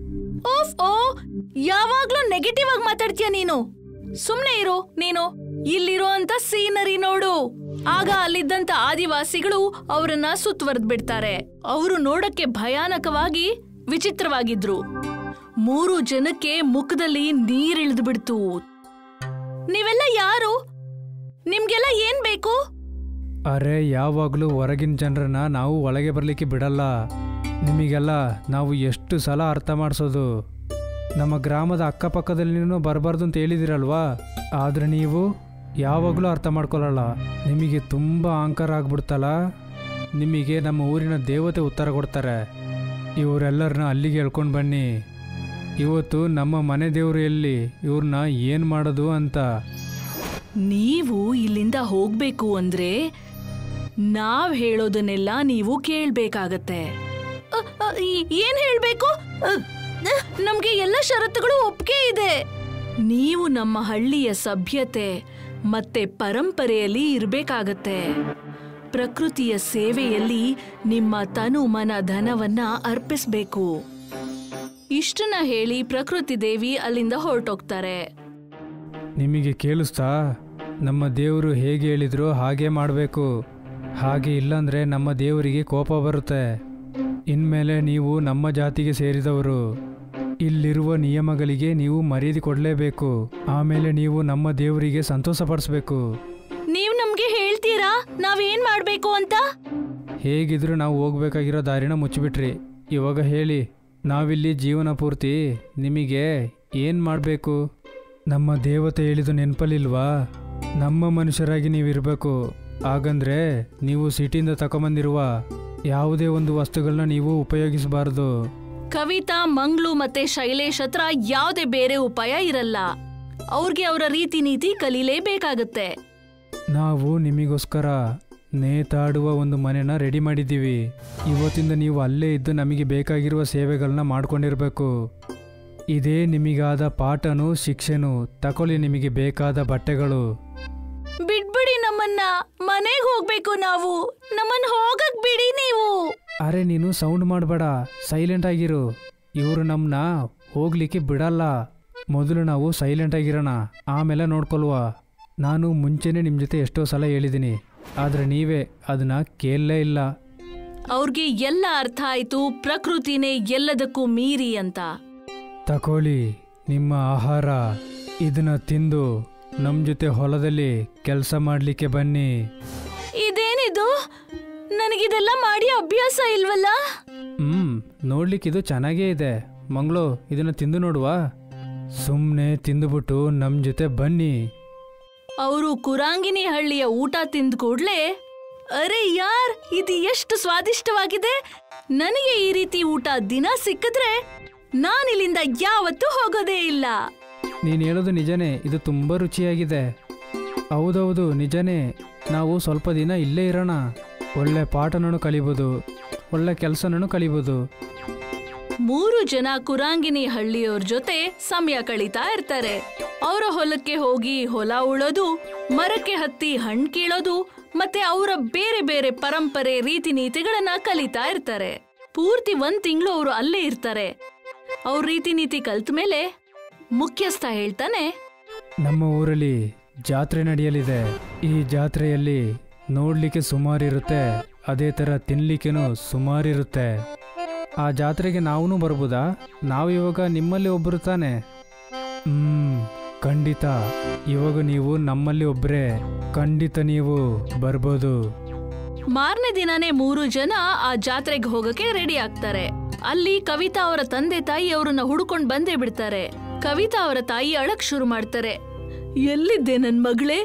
ಓಫ್ ಓ ಯಾವಾಗ್ಲೂ ನೆಗೆಟಿವ್ ಆಗಿ ಮಾತಾಡ್ತೀಯ ನೀನು ಸುಮ್ನೆ ಇರು ನೀನು ಇಲ್ಲಿರೋ ಅಂತ ಸೀನರಿ ನೋಡು ಆಗ ಅಲ್ಲಿದ್ದಂತ ಆದಿವಾಸಿಗಳು ಅವರನ್ನ ಸುತ್ತುವರೆದ್ ಬಿಡ್ತಾರೆ ಅವರು ನೋಡಕ್ಕೆ ಭಯಾನಕವಾಗಿ ವಿಚಿತ್ರವಾಗಿದ್ರು ಮೂರು ಜನಕ್ಕೆ ಮುಖದಲ್ಲಿ ನೀರಿಳಿದು ಬಿಡ್ತು ನೀವೆಲ್ಲ ಯಾರು ನಿಮ್ಗೆಲ್ಲ ಏನ್ ಬೇಕು ಅರೆ ಯಾವಾಗಲೂ ಹೊರಗಿನ ಜನರನ್ನ ನಾವು ಒಳಗೆ ಬರಲಿಕ್ಕೆ ಬಿಡಲ್ಲ ನಿಮಗೆಲ್ಲ ನಾವು ಎಷ್ಟು ಸಲ ಅರ್ಥ ಮಾಡಿಸೋದು ನಮ್ಮ ಗ್ರಾಮದ ಅಕ್ಕಪಕ್ಕದಲ್ಲಿ ಬರಬಾರ್ದು ಅಂತ ಹೇಳಿದಿರಲ್ವಾ ಆದರೆ ನೀವು ಯಾವಾಗಲೂ ಅರ್ಥ ಮಾಡ್ಕೊಳ್ಳಲ್ಲ ನಿಮಗೆ ತುಂಬ ಅಹಂಕಾರ ಆಗ್ಬಿಡ್ತಲ್ಲ ನಿಮಗೆ ನಮ್ಮ ಊರಿನ ದೇವತೆ ಉತ್ತರ ಕೊಡ್ತಾರೆ ಇವರೆಲ್ಲರನ್ನ ಅಲ್ಲಿಗೆ ಹೇಳ್ಕೊಂಡು ಬನ್ನಿ ಇವತ್ತು ನಮ್ಮ ಮನೆ ದೇವರು ಎಲ್ಲಿ ಇವ್ರನ್ನ ಏನು ಮಾಡೋದು ಅಂತ ನೀವು ಇಲ್ಲಿಂದ ಹೋಗ್ಬೇಕು ಅಂದ್ರೆ ನಾವ್ ಹೇಳೋದನ್ನೆಲ್ಲ ನೀವು ಕೇಳ್ಬೇಕಾಗತ್ತೆ ಅ, ಅ, ಈ- ಏನ್ ಹೇಳ್ಬೇಕು ಅ, ಅ, ನಮ್ಗೆ ಎಲ್ಲ ಷರತ್ತುಗಳು ಒಪ್ಪಿಗೆ ಇದೆ ನೀವು ನಮ್ಮ ಹಳ್ಳಿಯ ಸಭ್ಯತೆ ಮತ್ತೆ ಪರಂಪರೆಯಲ್ಲಿ ಇರ್ಬೇಕಾಗತ್ತೆ ಪ್ರಕೃತಿಯ ಸೇವೆಯಲ್ಲಿ ನಿಮ್ಮ ತನು ಮನ ಧನವನ್ನ ಅರ್ಪಿಸ್ಬೇಕು ಇಷ್ಟನ್ನ ಹೇಳಿ ಪ್ರಕೃತಿ ದೇವಿ ಅಲ್ಲಿಂದ ಹೊರಟೋಗ್ತಾರೆ ನಿಮಗೆ ಕೇಳಿಸ್ತಾ ನಮ್ಮ ದೇವರು ಹೇಗೆ ಹೇಳಿದ್ರು ಹಾಗೆ ಮಾಡಬೇಕು ಹಾಗೆ ಇಲ್ಲಾಂದ್ರೆ ನಮ್ಮ ದೇವರಿಗೆ ಕೋಪ ಬರುತ್ತೆ ಇನ್ಮೇಲೆ ನೀವು ನಮ್ಮ ಜಾತಿಗೆ ಸೇರಿದವರು ಇಲ್ಲಿರುವ ನಿಯಮಗಳಿಗೆ ನೀವು ಮರ್ಯಾದೆ ಕೊಡಲೇಬೇಕು ಆಮೇಲೆ ನೀವು ನಮ್ಮ ದೇವರಿಗೆ ಸಂತೋಷಪಡಿಸ್ಬೇಕು ನೀವ್ ನಮ್ಗೆ ಹೇಳ್ತೀರಾ ನಾವೇನ್ ಮಾಡ್ಬೇಕು ಅಂತ ಹೇಗಿದ್ರು ನಾವು ಹೋಗ್ಬೇಕಾಗಿರೋ ದಾರಿನ ಮುಚ್ಚಿಬಿಟ್ರಿ ಇವಾಗ ಹೇಳಿ ನಾವಿಲ್ಲಿ ಜೀವನ ಪೂರ್ತಿ ನಿಮಗೆ ಏನು ಮಾಡಬೇಕು ನಮ್ಮ ದೇವತೆ ಹೇಳಿದ್ದು ನೆನಪಲ್ಲಿಲ್ವಾ ನಮ್ಮ ಮನುಷ್ಯರಾಗಿ ನೀವಿರಬೇಕು ಹಾಗಂದ್ರೆ ನೀವು ಸಿಟಿಯಿಂದ ತಗೊಂಬಂದಿರುವ ಯಾವುದೇ ಒಂದು ವಸ್ತುಗಳನ್ನ ನೀವು ಉಪಯೋಗಿಸಬಾರ್ದು ಕವಿತಾ ಮಂಗ್ಳು ಮತ್ತೆ ಶೈಲೇಶ್ ಹತ್ರ ಯಾವ್ದೇ ಬೇರೆ ಉಪಾಯ ಇರಲ್ಲ ಅವ್ರಿಗೆ ಅವರ ರೀತಿ ನೀತಿ ಕಲೀಲೇಬೇಕಾಗತ್ತೆ ನಾವು ನಿಮಗೋಸ್ಕರ ನೇತಾಡುವ ಒಂದು ಮನೆನ ರೆಡಿ ಮಾಡಿದ್ದೀವಿ ಇವತ್ತಿಂದ ನೀವು ಅಲ್ಲೇ ಇದ್ದು ನಮಗೆ ಬೇಕಾಗಿರುವ ಸೇವೆಗಳನ್ನ ಮಾಡ್ಕೊಂಡಿರ್ಬೇಕು ಇದೇ ನಿಮಗಾದ ಪಾಠನು ಶಿಕ್ಷೆನು ತಕೊಳ್ಳಿ ನಿಮಗೆ ಬೇಕಾದ ಬಟ್ಟೆಗಳು ಬಿಡ್ಬಿಡಿ ನಮ್ಮನ್ನ ಮನೆಗ್ ಹೋಗ್ಬೇಕು ನಾವು ನಮ್ಮನ್ನ ಹೋಗಕ್ ಬಿಡಿ ನೀವು ಅರೆ ನೀನು ಸೌಂಡ್ ಮಾಡಬೇಡ ಸೈಲೆಂಟ್ ಆಗಿರು ಇವರು ನಮ್ಮನ್ನ ಹೋಗ್ಲಿಕ್ಕೆ ಬಿಡಲ್ಲ ಮೊದಲು ನಾವು ಸೈಲೆಂಟ್ ಆಗಿರೋಣ ಆಮೇಲೆ ನೋಡ್ಕೊಲ್ವ ನಾನು ಮುಂಚೆನೇ ನಿಮ್ಮ ಜೊತೆ ಎಷ್ಟೋ ಸಲ ಹೇಳಿದ್ದೀನಿ ಆದರೆ ನೀವೇ ಅದನ್ನ ಕೇಳಲೇ ಇಲ್ಲ ಅವ್ರಿಗೆ ಎಲ್ಲ ಅರ್ಥ ಆಯ್ತು ಪ್ರಕೃತಿನೇ ಎಲ್ಲದಕ್ಕೂ ಮೀರಿ ಅಂತ ತಕೊಳ್ಳಿ ನಿಮ್ಮ ಆಹಾರ ಇದನ್ನ ತಿಂದು ನಮ್ಮ ಜೊತೆ ಹೊಲದಲ್ಲಿ ಕೆಲಸ ಮಾಡಲಿಕ್ಕೆ ಬನ್ನಿ ಇದೇನಿದು ನನಗಿದೆಲ್ಲ ಮಾಡಿ ಅಭ್ಯಾಸ ಇಲ್ವಲ್ಲ ಹ್ಮ್ ನೋಡ್ಲಿಕ್ಕೆ ಇದು ಚೆನ್ನಾಗೇ ಇದೆ ಮಂಗಳು ಇದನ್ನ ತಿಂದು ನೋಡುವ ಸುಮ್ಮನೆ ತಿಂದುಬಿಟ್ಟು ನಮ್ಮ ಜೊತೆ ಬನ್ನಿ ಅವರು ಕುರಾಂಗಿನಿ ಹಳ್ಳಿಯ ಊಟ ತಿಂದ ಕೂಡ್ಲೆ ಅರೆ ಯಾರ್ ಇದು ಎಷ್ಟು ಸ್ವಾದಿಷ್ಟವಾಗಿದೆ ನನಗೆ ಈ ರೀತಿ ಊಟ ದಿನ ಸಿಕ್ಕಿದ್ರೆ ನಾನಿಲ್ಲಿಂದ ಯಾವತ್ತೂ ಹೋಗೋದೇ ಇಲ್ಲ ನೀನು ಹೇಳೋದು ನಿಜನೇ ಇದು ತುಂಬ ರುಚಿಯಾಗಿದೆ ಹೌದೌದು ನಿಜನೇ ನಾವು ಸ್ವಲ್ಪ ದಿನ ಇಲ್ಲೇ ಇರೋಣ ಒಳ್ಳೆ ಪಾಠನೂ ಕಲಿಬೋದು ಒಳ್ಳೆ ಕೆಲಸನೂ ಕಲಿಬೋದು ಮೂರು ಜನ ಕುರಾಂಗಿನಿ ಹಳ್ಳಿಯವ್ರ ಜೊತೆ ಸಮಯ ಕಳೀತಾ ಇರ್ತಾರೆ ಅವರ ಹೊಲಕ್ಕೆ ಹೋಗಿ ಹೊಲ ಉಳೋದು ಮರಕ್ಕೆ ಹತ್ತಿ ಹಣ್ಣು ಕೀಳೋದು ಮತ್ತೆ ಅವರ ಬೇರೆ ಬೇರೆ ಪರಂಪರೆ ರೀತಿ ನೀತಿಗಳನ್ನ ಕಲಿತಾ ಇರ್ತಾರೆ ಪೂರ್ತಿ ಒಂದ್ ತಿಂಗಳು ಅವರು ಅಲ್ಲೇ ಇರ್ತಾರೆ ಅವ್ರ ರೀತಿ ನೀತಿ ಕಲ್ತ ಮೇಲೆ ಮುಖ್ಯಸ್ಥ ಹೇಳ್ತಾನೆ ನಮ್ಮ ಊರಲ್ಲಿ ಜಾತ್ರೆ ನಡೆಯಲಿದೆ ಈ ಜಾತ್ರೆಯಲ್ಲಿ ನೋಡ್ಲಿಕ್ಕೆ ಸುಮಾರಿರುತ್ತೆ ಅದೇ ಥರ ತಿನ್ಲಿಕ್ಕೇನು ಸುಮಾರಿರುತ್ತೆ ಆ ಜಾತ್ರೆಗೆ ನಾವೂ ಬರ್ಬೋದಾ ನಾವು ಇವಾಗ ನಿಮ್ಮಲ್ಲಿ ಒಬ್ಬರು ತಾನೆ ಹ್ಮ್ ಖಂಡಿತ ಇವಾಗ ನೀವು ನಮ್ಮಲ್ಲಿ ಒಬ್ಬರೇ ಖಂಡಿತ ನೀವು ಬರ್ಬೋದು ಮಾರನೇ ದಿನಾನೇ ಮೂರು ಜನ ಆ ಜಾತ್ರೆಗೆ ಹೋಗಕ್ಕೆ ರೆಡಿ ಆಗ್ತಾರೆ ಅಲ್ಲಿ ಕವಿತಾ ಅವರ ತಂದೆ ತಾಯಿ ಅವ್ರನ್ನ ಹುಡುಕೊಂಡ್ ಬಂದೇ ಬಿಡ್ತಾರೆ ಕವಿತಾ ಅವರ ತಾಯಿ ಅಳಕ್ ಶುರು ಮಾಡ್ತಾರೆ ಎಲ್ಲಿದ್ದೆ ನನ್ ಮಗಳೇ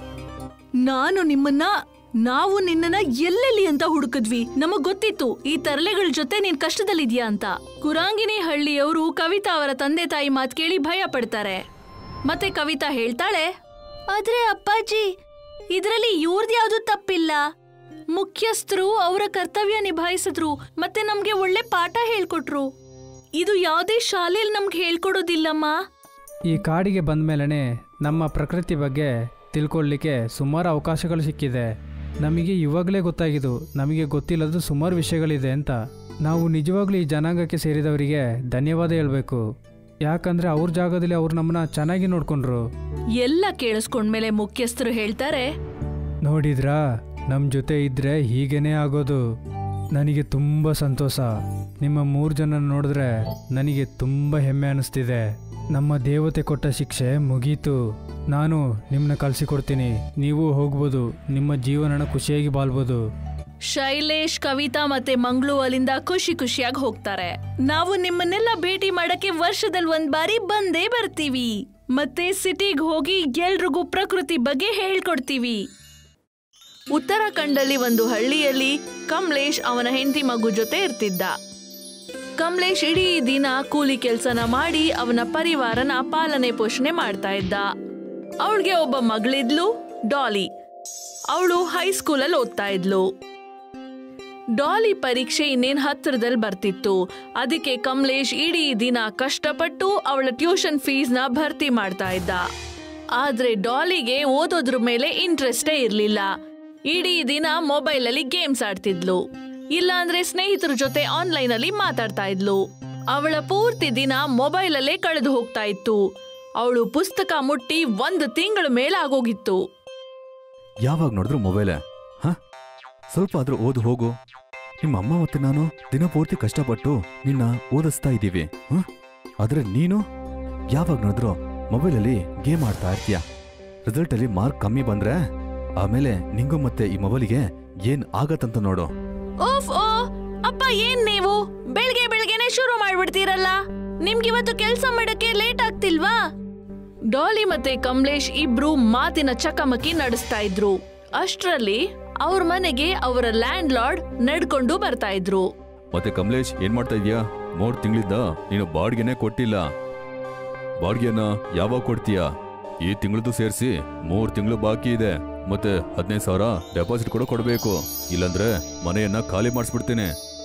ನಾನು ನಿಮ್ಮನ್ನ ನಾವು ನಿನ್ನನ್ನ ಎಲ್ಲೆಲ್ಲಿ ಅಂತ ಹುಡುಕಿದ್ವಿ ನಮಗ್ ಗೊತ್ತಿತ್ತು ಈ ತರಲೆಗಳ ಜೊತೆ ನೀನ್ ಕಷ್ಟದಲ್ಲಿದ್ಯಾ ಅಂತ ಕುರಾಂಗಿನಿ ಹಳ್ಳಿಯವರು ಕವಿತಾ ಅವರ ತಂದೆ ತಾಯಿ ಮಾತ್ ಕೇಳಿ ಭಯ ಪಡ್ತಾರೆ ಮತ್ತೆ ಕವಿತಾ ಹೇಳ್ತಾಳೆ ಆದ್ರೆ ಅಪ್ಪಾಜಿ ಇದ್ರಲ್ಲಿ ಇವ್ರದ್ ಯಾವ್ದು ತಪ್ಪಿಲ್ಲ ಮುಖ್ಯಸ್ಥರು ಅವರ ಕರ್ತವ್ಯ ನಿಭಾಯಿಸಿದ್ರು ಮತ್ತೆ ನಮ್ಗೆ ಒಳ್ಳೆ ಪಾಠ ಹೇಳ್ಕೊಟ್ರು ಇದು ಯಾವುದೇ ಶಾಲೆಯಲ್ಲಿ ನಮ್ಗೆ ಹೇಳ್ಕೊಡೋದಿಲ್ಲಮ್ಮ ಈ ಕಾಡಿಗೆ ಬಂದ ಮೇಲೇ ನಮ್ಮ ಪ್ರಕೃತಿ ಬಗ್ಗೆ ತಿಳ್ಕೊಳ್ಳಿಕ್ಕೆ ಸುಮಾರು ಅವಕಾಶಗಳು ಸಿಕ್ಕಿದೆ ನಮಗೆ ಇವಾಗಲೇ ಗೊತ್ತಾಗಿದ್ದು ನಮಗೆ ಗೊತ್ತಿಲ್ಲದ ಸುಮಾರು ವಿಷಯಗಳಿದೆ ಅಂತ ನಾವು ನಿಜವಾಗ್ಲೂ ಈ ಜನಾಂಗಕ್ಕೆ ಸೇರಿದವರಿಗೆ ಧನ್ಯವಾದ ಹೇಳಬೇಕು ಯಾಕಂದ್ರೆ ಅವ್ರ ಜಾಗದಲ್ಲಿ ಅವ್ರು ನಮ್ಮನ್ನ ಚೆನ್ನಾಗಿ ನೋಡ್ಕೊಂಡ್ರು ಎಲ್ಲ ಕೇಳಿಸ್ಕೊಂಡ್ಮೇಲೆ ಮುಖ್ಯಸ್ಥರು ಹೇಳ್ತಾರೆ ನೋಡಿದ್ರಾ ನಮ್ಮ ಜೊತೆ ಇದ್ರೆ ಹೀಗೇನೇ ಆಗೋದು ನನಗೆ ತುಂಬ ಸಂತೋಷ ನಿಮ್ಮ ಮೂರು ಜನ ನೋಡಿದ್ರೆ ನನಗೆ ತುಂಬ ಹೆಮ್ಮೆ ಅನಿಸ್ತಿದೆ ನಮ್ಮ ದೇವತೆ ಕೊಟ್ಟ ಶಿಕ್ಷೆ ಮುಗೀತು ನಾನು ನಿಮ್ಮನ್ನ ಕಳಿಸಿಕೊಡ್ತೀನಿ ನೀವು ಹೋಗ್ಬೋದು ನಿಮ್ಮ ಜೀವನನ ಖುಷಿಯಾಗಿ ಬಾಳ್ಬೋದು ಶೈಲೇಶ್ ಕವಿತಾ ಮತ್ತೆ ಮಂಗ್ಳು ಅಲ್ಲಿಂದ ಖುಷಿ ಖುಷಿಯಾಗಿ ಹೋಗ್ತಾರೆ ನಾವು ನಿಮ್ಮನ್ನೆಲ್ಲ ಭೇಟಿ ಮಾಡಕ್ಕೆ ವರ್ಷದಲ್ಲಿ ಒಂದ್ ಬಾರಿ ಬಂದೇ ಬರ್ತೀವಿ ಮತ್ತೆ ಸಿಟಿಗ್ ಹೋಗಿ ಎಲ್ರಿಗೂ ಪ್ರಕೃತಿ ಬಗ್ಗೆ ಹೇಳ್ಕೊಡ್ತೀವಿ ಉತ್ತರಾಖಂಡಲ್ಲಿ ಒಂದು ಹಳ್ಳಿಯಲ್ಲಿ ಕಮಲೇಶ್ ಅವನ ಹೆಂಡತಿ ಮಗು ಜೊತೆ ಇರ್ತಿದ್ದ ಕಮಲೇಶ್ ಇಡೀ ದಿನ ಕೂಲಿ ಕೆಲಸನ ಮಾಡಿ ಅವನ ಪರಿವಾರನ ಪಾಲನೆ ಪೋಷಣೆ ಮಾಡ್ತಾ ಇದ್ದ ಅವಳಿಗೆ ಒಬ್ಬ ಮಗಳಿದ್ಲು ಡಾಲಿ ಅವಳು ಹೈಸ್ಕೂಲಲ್ಲಿ ಓದ್ತಾ ಇದ್ಲು ಡಾಲಿ ಪರೀಕ್ಷೆ ಇನ್ನೇನ್ ಹತ್ತಿರದಲ್ಲಿ ಬರ್ತಿತ್ತು ಅದಕ್ಕೆ ಕಮಲೇಶ್ ಇಡೀ ದಿನ ಕಷ್ಟಪಟ್ಟು ಅವಳ ಟ್ಯೂಷನ್ ಫೀಸ್ನ ಭರ್ತಿ ಮಾಡ್ತಾ ಇದ್ದ ಆದ್ರೆ ಡಾಲಿಗೆ ಓದೋದ್ರ ಮೇಲೆ ಇಂಟ್ರೆಸ್ಟೇ ಇರ್ಲಿಲ್ಲ ಇಡೀ ದಿನ ಮೊಬೈಲಲ್ಲಿ ಗೇಮ್ಸ್ ಆಡ್ತಿದ್ಲು ಇಲ್ಲಾಂದ್ರೆ ಸ್ನೇಹಿತರ ಜೊತೆ ಆನ್ಲೈನ್ ಅಲ್ಲಿ ಮಾತಾಡ್ತಾ ಇದ್ಲು ಅವಳ ಪೂರ್ತಿ ದಿನ ಮೊಬೈಲಲ್ಲೇ ಕಳೆದು ಹೋಗ್ತಾ ಇತ್ತು ಅವಳು ಪುಸ್ತಕ ಮುಟ್ಟಿ ಒಂದು ತಿಂಗಳ ಮೇಲೆ ಆಗೋಗಿತ್ತು ಯಾವಾಗ ನೋಡಿದ್ರು ಮೊಬೈಲೇ ಹ ಸ್ವಲ್ಪ ಆದ್ರೂ ಓದು ಹೋಗು ನಿಮ್ಮ ಅಮ್ಮ ಮತ್ತೆ ನಾನು ದಿನಪೂರ್ತಿ ಕಷ್ಟಪಟ್ಟು ನಿನ್ನ ಓದಿಸ್ತಾ ಇದ್ದೀವಿ ಹ ಆದ್ರೆ ನೀನು ಯಾವಾಗ ನೋಡಿದ್ರು ಮೊಬೈಲಲ್ಲಿ ಗೇಮ್ ಆಡ್ತಾ ಇರ್ತೀಯ ರಿಸಲ್ಟಲ್ಲಿ ಮಾರ್ಕ್ ಕಮ್ಮಿ ಬಂದ್ರೆ ಆಮೇಲೆ ನಿಂಗೂ ಮತ್ತೆ ಈ ಮೊಬೈಲಿಗೆ ಏನ್ ಆಗತ್ತಂತ ನೋಡು ಓಫ್ ಓ ಅಪ್ಪ ಏನ್ ನೀವು ಬೆಳ್ಗೆ ಬೆಳ್ಗೆನೆ ಶುರು ಮಾಡ್ಬಿಡ್ತೀರಲ್ಲ ನಿಮ್ಗಿವತ್ತು ಕೆಲ್ಸ ಮಾಡಕ್ಕೆ ಲೇಟ್ ಆಗ್ತಿಲ್ವಾ ಡಾಲಿ ಮತ್ತೆ ಕಮಲೇಶ್ ಇಬ್ರು ಮಾತಿನ ಚಕಮಕಿ ನಡೆಸ್ತಾ ಇದ್ರು ಅಷ್ಟ್ರಲ್ಲಿ ಅವ್ರ ಮನೆಗೆ ಅವರ ಲ್ಯಾಂಡ್ ಲಾರ್ಡ್ ನಡ್ಕೊಂಡು ಬರ್ತಾ ಇದ್ರು ಮತ್ತೆ ಕಮಲೇಶ್ ಏನ್ ಮಾಡ್ತಾ ಇದೀಯಾ ಮೂರ್ ತಿಂಗಳಿಂದ ನೀನು ಬಾಡ್ಗೆನೆ ಕೊಟ್ಟಿಲ್ಲ ಬಾಡ್ಗೆನ ಯಾವಾಗ ಕೊಡ್ತೀಯಾ ಈ ತಿಂಗಳದ್ದು ಸೇರಿಸಿ ಮೂರ್ ತಿಂಗಳು ಬಾಕಿ ಇದೆ ಮತ್ತೆ ಹದಿನೈದು ಸಾವಿರ ಡೆಪಾಸಿಟ್ ಕೂಡ ಕೊಡಬೇಕು ಇಲ್ಲಾಂದ್ರೆ ಮನೆಯನ್ನ ಖಾಲಿ ಮಾಡಿಸ್ಬಿಡ್ತೀನಿ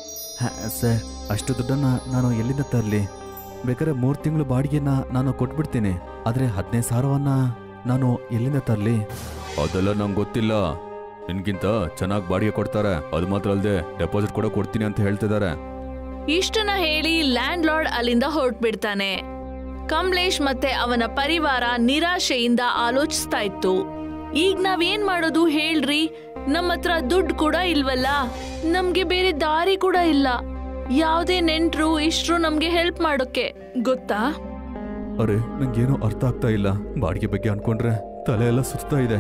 ಸರ್ ಅಷ್ಟು ದುಡ್ಡನ್ನ ನಾನು ಎಲ್ಲಿಂದ ತರಲಿ ಬೇಕಾದ್ರೆ ಮೂರು ತಿಂಗಳು ಬಾಡಿಗೆನ ನಾನು ಕೊಟ್ಬಿಡ್ತೀನಿ ಆದ್ರೆ ಹದಿನೈದು ಸಾವಿರವನ್ನ ನಾನು ಎಲ್ಲಿಂದ ತರಲಿ ಅದೆಲ್ಲ ನಂಗೆ ಗೊತ್ತಿಲ್ಲ ನಿನ್ಗಿಂತ ಚೆನ್ನಾಗಿ ಬಾಡಿಗೆ ಕೊಡ್ತಾರೆ ಅದು ಮಾತ್ರ ಅಲ್ಲದೆ ಡೆಪಾಸಿಟ್ ಕೂಡ ಕೊಡ್ತೀನಿ ಅಂತ ಹೇಳ್ತಿದ್ದಾರೆ ಇಷ್ಟನ್ನ ಹೇಳಿ ಲ್ಯಾಂಡ್ ಲಾರ್ಡ್ ಅಲ್ಲಿಂದ ಹೊರಟ್ಬಿಡ್ತಾನೆ ಕಮಲೇಶ್ ಮತ್ತೆ ಅವನ ಪರಿವಾರ ನಿರಾಶೆಯಿಂದ ಆಲೋಚಿಸ್ತಾ ಇತ್ತು ಈಗ ನಾವೇನ್ ಮಾಡೋದು ಹೇಳ್ರಿ ನಮ್ಮ ಹತ್ರ ದುಡ್ಡು ಕೂಡ ಇಲ್ವಲ್ಲ ನಮ್ಗೆ ಬೇರೆ ದಾರಿ ಕೂಡ ಇಲ್ಲ ಯಾವ್ದೇ ನೆಂಟ್ರು ಇಷ್ಟ್ರು ನಮ್ಗೆ ಹೆಲ್ಪ್ ಮಾಡೋಕೆ ಗೊತ್ತಾ ಅರೆ ನಂಗೇನು ಅರ್ಥ ಆಗ್ತಾ ಇಲ್ಲ ಬಾಡಿಗೆ ಬಗ್ಗೆ ಅನ್ಕೊಂಡ್ರೆ ತಲೆ ಎಲ್ಲ ಸುತ್ತಾ ಇದೆ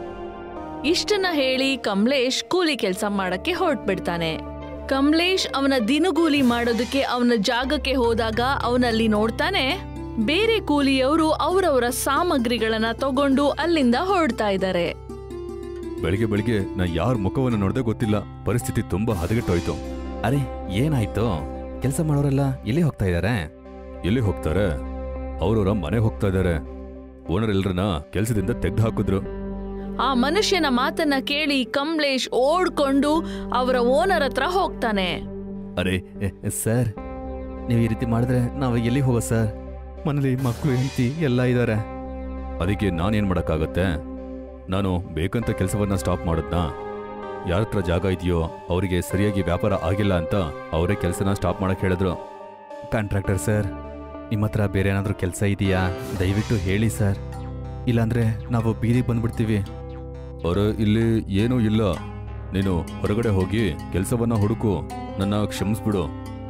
ಇಷ್ಟನ್ನ ಹೇಳಿ ಕಮಲೇಶ್ ಕೂಲಿ ಕೆಲಸ ಮಾಡಕ್ಕೆ ಹೊರಟ್ಬಿಡ್ತಾನೆ ಕಮಲೇಶ್ ಅವನ ದಿನಗೂಲಿ ಮಾಡೋದಕ್ಕೆ ಅವನ ಜಾಗಕ್ಕೆ ಹೋದಾಗ ಅವನಲ್ಲಿ ನೋಡ್ತಾನೆ ಬೇರೆ ಕೂಲಿಯವರು ಅವರವರ ಸಾಮಗ್ರಿಗಳನ್ನ ತಗೊಂಡು ಅಲ್ಲಿಂದ ಹೊರಡ್ತಾ ಇದ್ದಾರೆ ಬೆಳಿಗ್ಗೆ ಬೆಳಿಗ್ಗೆ ನಾ ಯಾರ ಮುಖವನ್ನು ನೋಡದೆ ಗೊತ್ತಿಲ್ಲ ಪರಿಸ್ಥಿತಿ ತುಂಬಾ ಹದಗೆಟ್ಟೋಯ್ತು ಅರೆ ಏನಾಯ್ತು ಕೆಲಸ ಮಾಡೋರೆಲ್ಲ ಎಲ್ಲಿ ಹೋಗ್ತಾ ಇದ್ದಾರೆ ಎಲ್ಲಿ ಹೋಗ್ತಾರೆ ಅವ್ರವ್ರ ಮನೆ ಹೋಗ್ತಾ ಇದ್ದಾರೆ ಓನರ್ ಎಲ್ರನ್ನ ಕೆಲಸದಿಂದ ತೆಗ್ದು ಹಾಕಿದ್ರು ಆ ಮನುಷ್ಯನ ಮಾತನ್ನ ಕೇಳಿ ಕಮಲೇಶ್ ಓಡ್ಕೊಂಡು ಅವರ ಓನರ್ ಹತ್ರ ಹೋಗ್ತಾನೆ ಅರೆ ಸರ್ ನೀವು ಈ ರೀತಿ ಮಾಡಿದ್ರೆ ನಾವು ಎಲ್ಲಿ ಹೋಗೋ ಸರ್ ಮನೇಲಿ ಮಕ್ಕಳು ಹೆಂಡತಿ ಎಲ್ಲ ಇದ್ದಾರೆ ಅದಕ್ಕೆ ನಾನೇನ್ ಮಾಡಕ್ಕಾಗತ್ತೆ ನಾನು ಬೇಕಂತ ಕೆಲಸವನ್ನ ಸ್ಟಾಪ್ ಮಾಡಿದ್ನಾ ಯಾರ ಹತ್ರ ಜಾಗ ಇದೆಯೋ ಅವರಿಗೆ ಸರಿಯಾಗಿ ವ್ಯಾಪಾರ ಆಗಿಲ್ಲ ಅಂತ ಅವರೇ ಕೆಲಸನ ಸ್ಟಾಪ್ ಮಾಡಕ್ ಹೇಳಿದ್ರು ಕಾಂಟ್ರಾಕ್ಟರ್ ಸರ್ ನಿಮ್ಮ ಹತ್ರ ಬೇರೆ ಏನಾದರೂ ಕೆಲಸ ಇದೆಯಾ ದಯವಿಟ್ಟು ಹೇಳಿ ಸರ್ ಇಲ್ಲಾಂದ್ರೆ ನಾವು ಬೀದಿಗೆ ಬಂದ್ಬಿಡ್ತೀವಿ ಅರೆ ಇಲ್ಲಿ ಏನೂ ಇಲ್ಲ ನೀನು ಹೊರಗಡೆ ಹೋಗಿ ಕೆಲಸವನ್ನ ಹುಡುಕು ನನ್ನ ಕ್ಷಮಿಸ್ಬಿಡು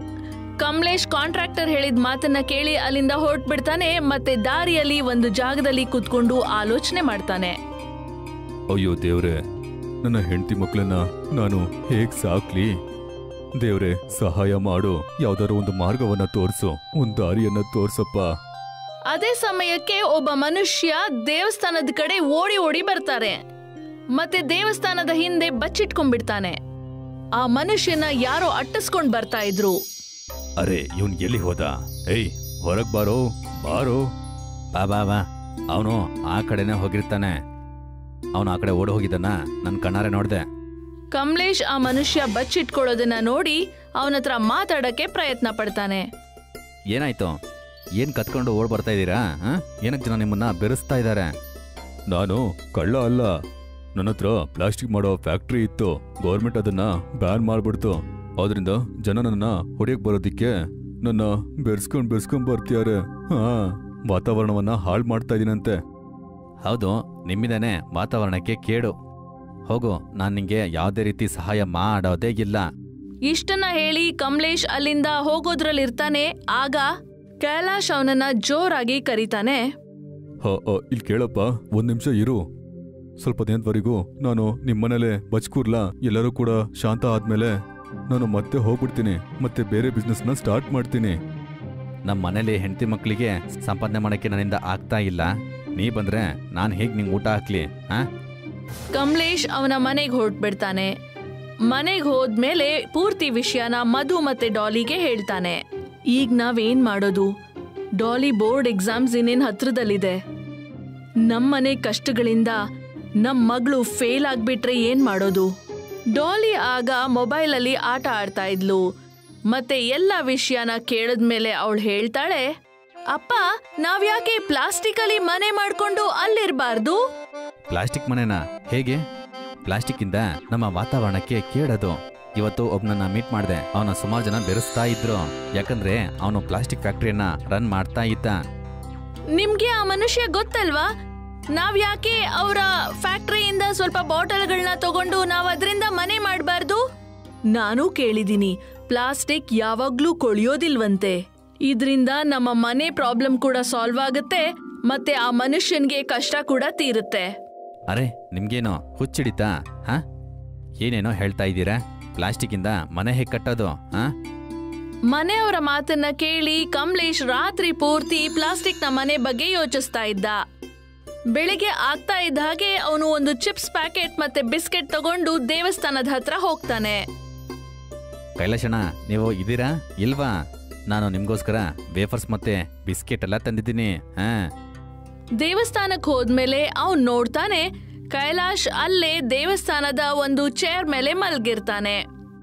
ಕಮಲೇಶ್ ಕಾಂಟ್ರಾಕ್ಟರ್ ಹೇಳಿದ ಮಾತನ್ನ ಕೇಳಿ ಅಲ್ಲಿಂದ ಹೊರಟ್ಬಿಡ್ತಾನೆ ಮತ್ತೆ ದಾರಿಯಲ್ಲಿ ಒಂದು ಜಾಗದಲ್ಲಿ ಕುತ್ಕೊಂಡು ಆಲೋಚನೆ ಮಾಡ್ತಾನೆ ಅಯ್ಯೋ ದೇವ್ರೆ ನನ್ನ ಹೆಂಡತಿ ಮಕ್ಕಳನ್ನ ನಾನು ಹೇಗ್ ಸಾಕ್ಲಿ ದೇವ್ರೆ ಸಹಾಯ ಮಾಡು ಯಾವ್ದಾದ್ರು ಒಂದು ಮಾರ್ಗವನ್ನ ತೋರ್ಸು ಒಂದ್ ದಾರಿಯನ್ನ ತೋರ್ಸಪ್ಪ ಅದೇ ಸಮಯಕ್ಕೆ ಒಬ್ಬ ಮನುಷ್ಯ ದೇವಸ್ಥಾನದ ಕಡೆ ಓಡಿ ಓಡಿ ಬರ್ತಾರೆ ಮತ್ತೆ ದೇವಸ್ಥಾನದ ಹಿಂದೆ ಬಚ್ಚಿಟ್ಕೊಂಡ್ಬಿಡ್ತಾನೆ ಆ ಮನುಷ್ಯನ ಯಾರೋ ಅಟ್ಟಿಸ್ಕೊಂಡ್ ಬರ್ತಾ ಇದ್ರು ಅರೆ ಇವನ್ ಎಲ್ಲಿ ಹೋದ ಏಯ್ ಹೊರಗ್ ಬಾರೋ ಬಾರೋ ಬಾ ಬಾ ಬಾ ಅವನು ಆ ಕಡೆನೆ ಹೋಗಿರ್ತಾನೆ ಅವನು ಆ ಕಡೆ ಓಡಿ ಹೋಗಿದ್ದಾನ ನನ್ ಕಣ್ಣಾರೆ ನೋಡ್ದೆ ಕಮಲೇಶ್ ಆ ಮನುಷ್ಯ ಬಚ್ಚಿಟ್ಕೊಳ್ಳೋದನ್ನ ನೋಡಿ ಅವನ ಹತ್ರ ಮಾತಾಡಕ್ಕೆ ಪ್ರಯತ್ನ ಪಡ್ತಾನೆ ಏನಾಯ್ತು ಏನ್ ಕತ್ಕೊಂಡು ಓಡ್ ಬರ್ತಾ ಇದ್ದೀರಾ ಏನಕ್ಕೆ ಜನ ನಿಮ್ಮನ್ನ ಬೆರೆಸ್ತಾ ಇದ್ದಾರೆ ನಾನು ಕಳ್ಳ ಅಲ್ಲ ನನ್ನ ಹತ್ರ ಪ್ಲಾಸ್ಟಿಕ್ ಮಾಡೋ ಫ್ಯಾಕ್ಟ್ರಿ ಇತ್ತು ಗೌರ್ಮೆಂಟ್ ಅದನ್ನ ಬ್ಯಾನ್ ಮಾಡ್ಬಿಡ್ತು ಆದ್ರಿಂದ ಜನ ನನ್ನ ಹೊಡೆಯಕ್ ಬರೋದಿಕ್ಕೆ ನನ್ನ ಬೆರ್ಸ್ಕೊಂಡ್ ಬೆರ್ಸ್ಕೊಂಡ್ ಬರ್ತಿದ್ದಾರೆ ಹಾ ವಾತಾವರಣವನ್ನ ಹಾಳು ಮಾಡ್ತಾ ಇದೀನಂತೆ ಹೌದು ನಿಮ್ಮಿಂದಾನೆ ವಾತಾವರಣಕ್ಕೆ ಕೇಡು ಹೋಗು ನಾನು ನಿಂಗೆ ಯಾವುದೇ ರೀತಿ ಸಹಾಯ ಮಾಡೋದೇ ಇಲ್ಲ ಇಷ್ಟನ್ನ ಹೇಳಿ ಕಮಲೇಶ್ ಅಲ್ಲಿಂದ ಹೋಗೋದ್ರಲ್ಲಿರ್ತಾನೆ ಆಗ ಕೈಲಾಶ್ ಅವನನ್ನ ಜೋರಾಗಿ ಕರೀತಾನೆ ಹ ಇಲ್ಲಿ ಕೇಳಪ್ಪ ಒಂದ್ ನಿಮಿಷ ಇರು ಸ್ವಲ್ಪ ದಿನದವರೆಗೂ ನಾನು ನಿಮ್ಮನೇಲೆ ಬಚ್ಕೂರ್ಲ ಎಲ್ಲರೂ ಕೂಡ ಶಾಂತ ಆದ್ಮೇಲೆ ನಾನು ಮತ್ತೆ ಹೋಗ್ಬಿಡ್ತೀನಿ ಮತ್ತೆ ಬೇರೆ ಬಿಸ್ನೆಸ್ನ ಸ್ಟಾರ್ಟ್ ಮಾಡ್ತೀನಿ ನಮ್ಮ ಮನೇಲಿ ಹೆಂಡತಿ ಮಕ್ಕಳಿಗೆ ಸಂಪಾದನೆ ಮಾಡಕ್ಕೆ ನನ್ನಿಂದ ಆಗ್ತಾ ಇಲ್ಲ ನೀ ಬಂದ್ರೆ ನಾನು ಹೇಗೆ ನಿಂಗೆ ಊಟ ಹಾಕ್ಲಿ ಹಾ ಕಮಲೇಶ್ ಅವನ ಮನೆಗೆ ಹೊರಟ್ಬಿಡ್ತಾನೆ ಮನೆಗೆ ಹೋದ್ಮೇಲೆ ಪೂರ್ತಿ ವಿಷಯನ ಮಧು ಮತ್ತೆ ಡಾಲಿಗೆ ಹೇಳ್ತಾನೆ ಈಗ ನಾವೇನ್ ಮಾಡೋದು ಡಾಲಿ ಬೋರ್ಡ್ ಎಕ್ಸಾಮ್ಸ್ ಇನ್ನೇನ್ ಹತ್ರದಲ್ಲಿದೆ ನಮ್ಮನೆ ಕಷ್ಟಗಳಿಂದ ನಮ್ ಮಗಳು ಫೇಲ್ ಆಗ್ಬಿಟ್ರೆ ಏನ್ ಮಾಡೋದು ಡಾಲಿ ಆಗ ಮೊಬೈಲಲ್ಲಿ ಆಟ ಆಡ್ತಾ ಇದ್ಲು ಮತ್ತೆ ಎಲ್ಲ ವಿಷಯನ ಕೇಳಿದ್ಮೇಲೆ ಅವಳು ಹೇಳ್ತಾಳೆ ಅಪ್ಪ ನಾವ್ಯಾಕೆ ಪ್ಲಾಸ್ಟಿಕ್ ಅಲ್ಲಿ ಮನೆ ಮಾಡ್ಕೊಂಡು ಅಲ್ಲಿರ್ಬಾರ್ದು ಪ್ಲಾಸ್ಟಿಕ್ ಮನೆನಾ ಹೇಗೆ ಪ್ಲಾಸ್ಟಿಕ್ ಇಂದ ನಮ್ಮ ವಾತಾವರಣಕ್ಕೆ ಕೇಳೋದು ಇವತ್ತು ಒಬ್ನನ್ನ ಮೀಟ್ ಮಾಡಿದೆ ಅವನ ಸುಮಾರು ಜನ ಬೆರೆಸ್ತಾ ಇದ್ರು ಯಾಕಂದ್ರೆ ಅವನು ಪ್ಲಾಸ್ಟಿಕ್ ಫ್ಯಾಕ್ಟ್ರಿಯನ್ನ ರನ್ ಮಾಡ್ತಾ ಇದ್ದ ನಿಮ್ಗೆ ಆ ಮನುಷ್ಯ ಗೊತ್ತಲ್ವಾ ನಾವ್ ಯಾಕೆ ಅವರ ಫ್ಯಾಕ್ಟರಿಯಿಂದ ಸ್ವಲ್ಪ ಬಾಟಲ್ಗಳನ್ನ ತಗೊಂಡು ನಾವ್ ಅದರಿಂದ ಮನೆ ಮಾಡಬಾರ್ದು ನಾನು ಕೇಳಿದೀನಿ ಪ್ಲಾಸ್ಟಿಕ್ ಯಾವಾಗ್ಲೂ ಕೊಳಿಯೋದಿಲ್ವಂತೆ ಇದ್ರಿಂದ ನಮ್ಮ ಮನೆ ಪ್ರಾಬ್ಲಮ್ ಕೂಡ ಸಾಲ್ವ್ ಆಗುತ್ತೆ ಮತ್ತೆ ಆ ಮನುಷ್ಯನ್ಗೆ ಕಷ್ಟ ಕೂಡ ತೀರುತ್ತೆ ಅರೆ ನಿಮ್ಗೇನೋ ಹುಚ್ಚಿಡಿತಾ ಹಾ ಏನೇನೋ ಹೇಳ್ತಾ ಇದ್ದೀರಾ ಪ್ಲಾಸ್ಟಿಕ್ ಇಂದ ಮನೆ ಹೇಗೆ ಕಟ್ಟೋದು ಹಾ ಮನೆಯವರ ಮಾತನ್ನ ಕೇಳಿ ಕಮಲೇಶ್ ರಾತ್ರಿ ಪೂರ್ತಿ ಪ್ಲಾಸ್ಟಿಕ್ನ ಮನೆ ಬಗ್ಗೆ ಯೋಚಿಸ್ತಾ ಇದ್ದ ಬೆಳಿಗ್ಗೆ ಆಗ್ತಾ ಇದ್ದ ಹಾಗೆ ಅವನು ಒಂದು ಚಿಪ್ಸ್ ಪ್ಯಾಕೆಟ್ ಮತ್ತೆ ಬಿಸ್ಕೆಟ್ ತಗೊಂಡು ದೇವಸ್ಥಾನದ ಹತ್ರ ಹೋಗ್ತಾನೆ ಕೈಲಾಶಣ್ಣ ನೀವು ಇದ್ದೀರಾ ಇಲ್ವಾ ನಾನು ನಿಮ್ಗೋಸ್ಕರ ವೇಫರ್ಸ್ ಮತ್ತೆ ಬಿಸ್ಕೆಟ್ ಎಲ್ಲ ತಂದಿದ್ದೀನಿ ಹಾ ದೇವಸ್ಥಾನಕ್ಕೆ ಹೋದ್ಮೇಲೆ ಅವನ್ ನೋಡ್ತಾನೆ ಕೈಲಾಶ್ ಅಲ್ಲೇ ದೇವಸ್ಥಾನದ ಒಂದು ಚೇರ್ ಮೇಲೆ ಮಲ್ಗಿರ್ತಾನೆ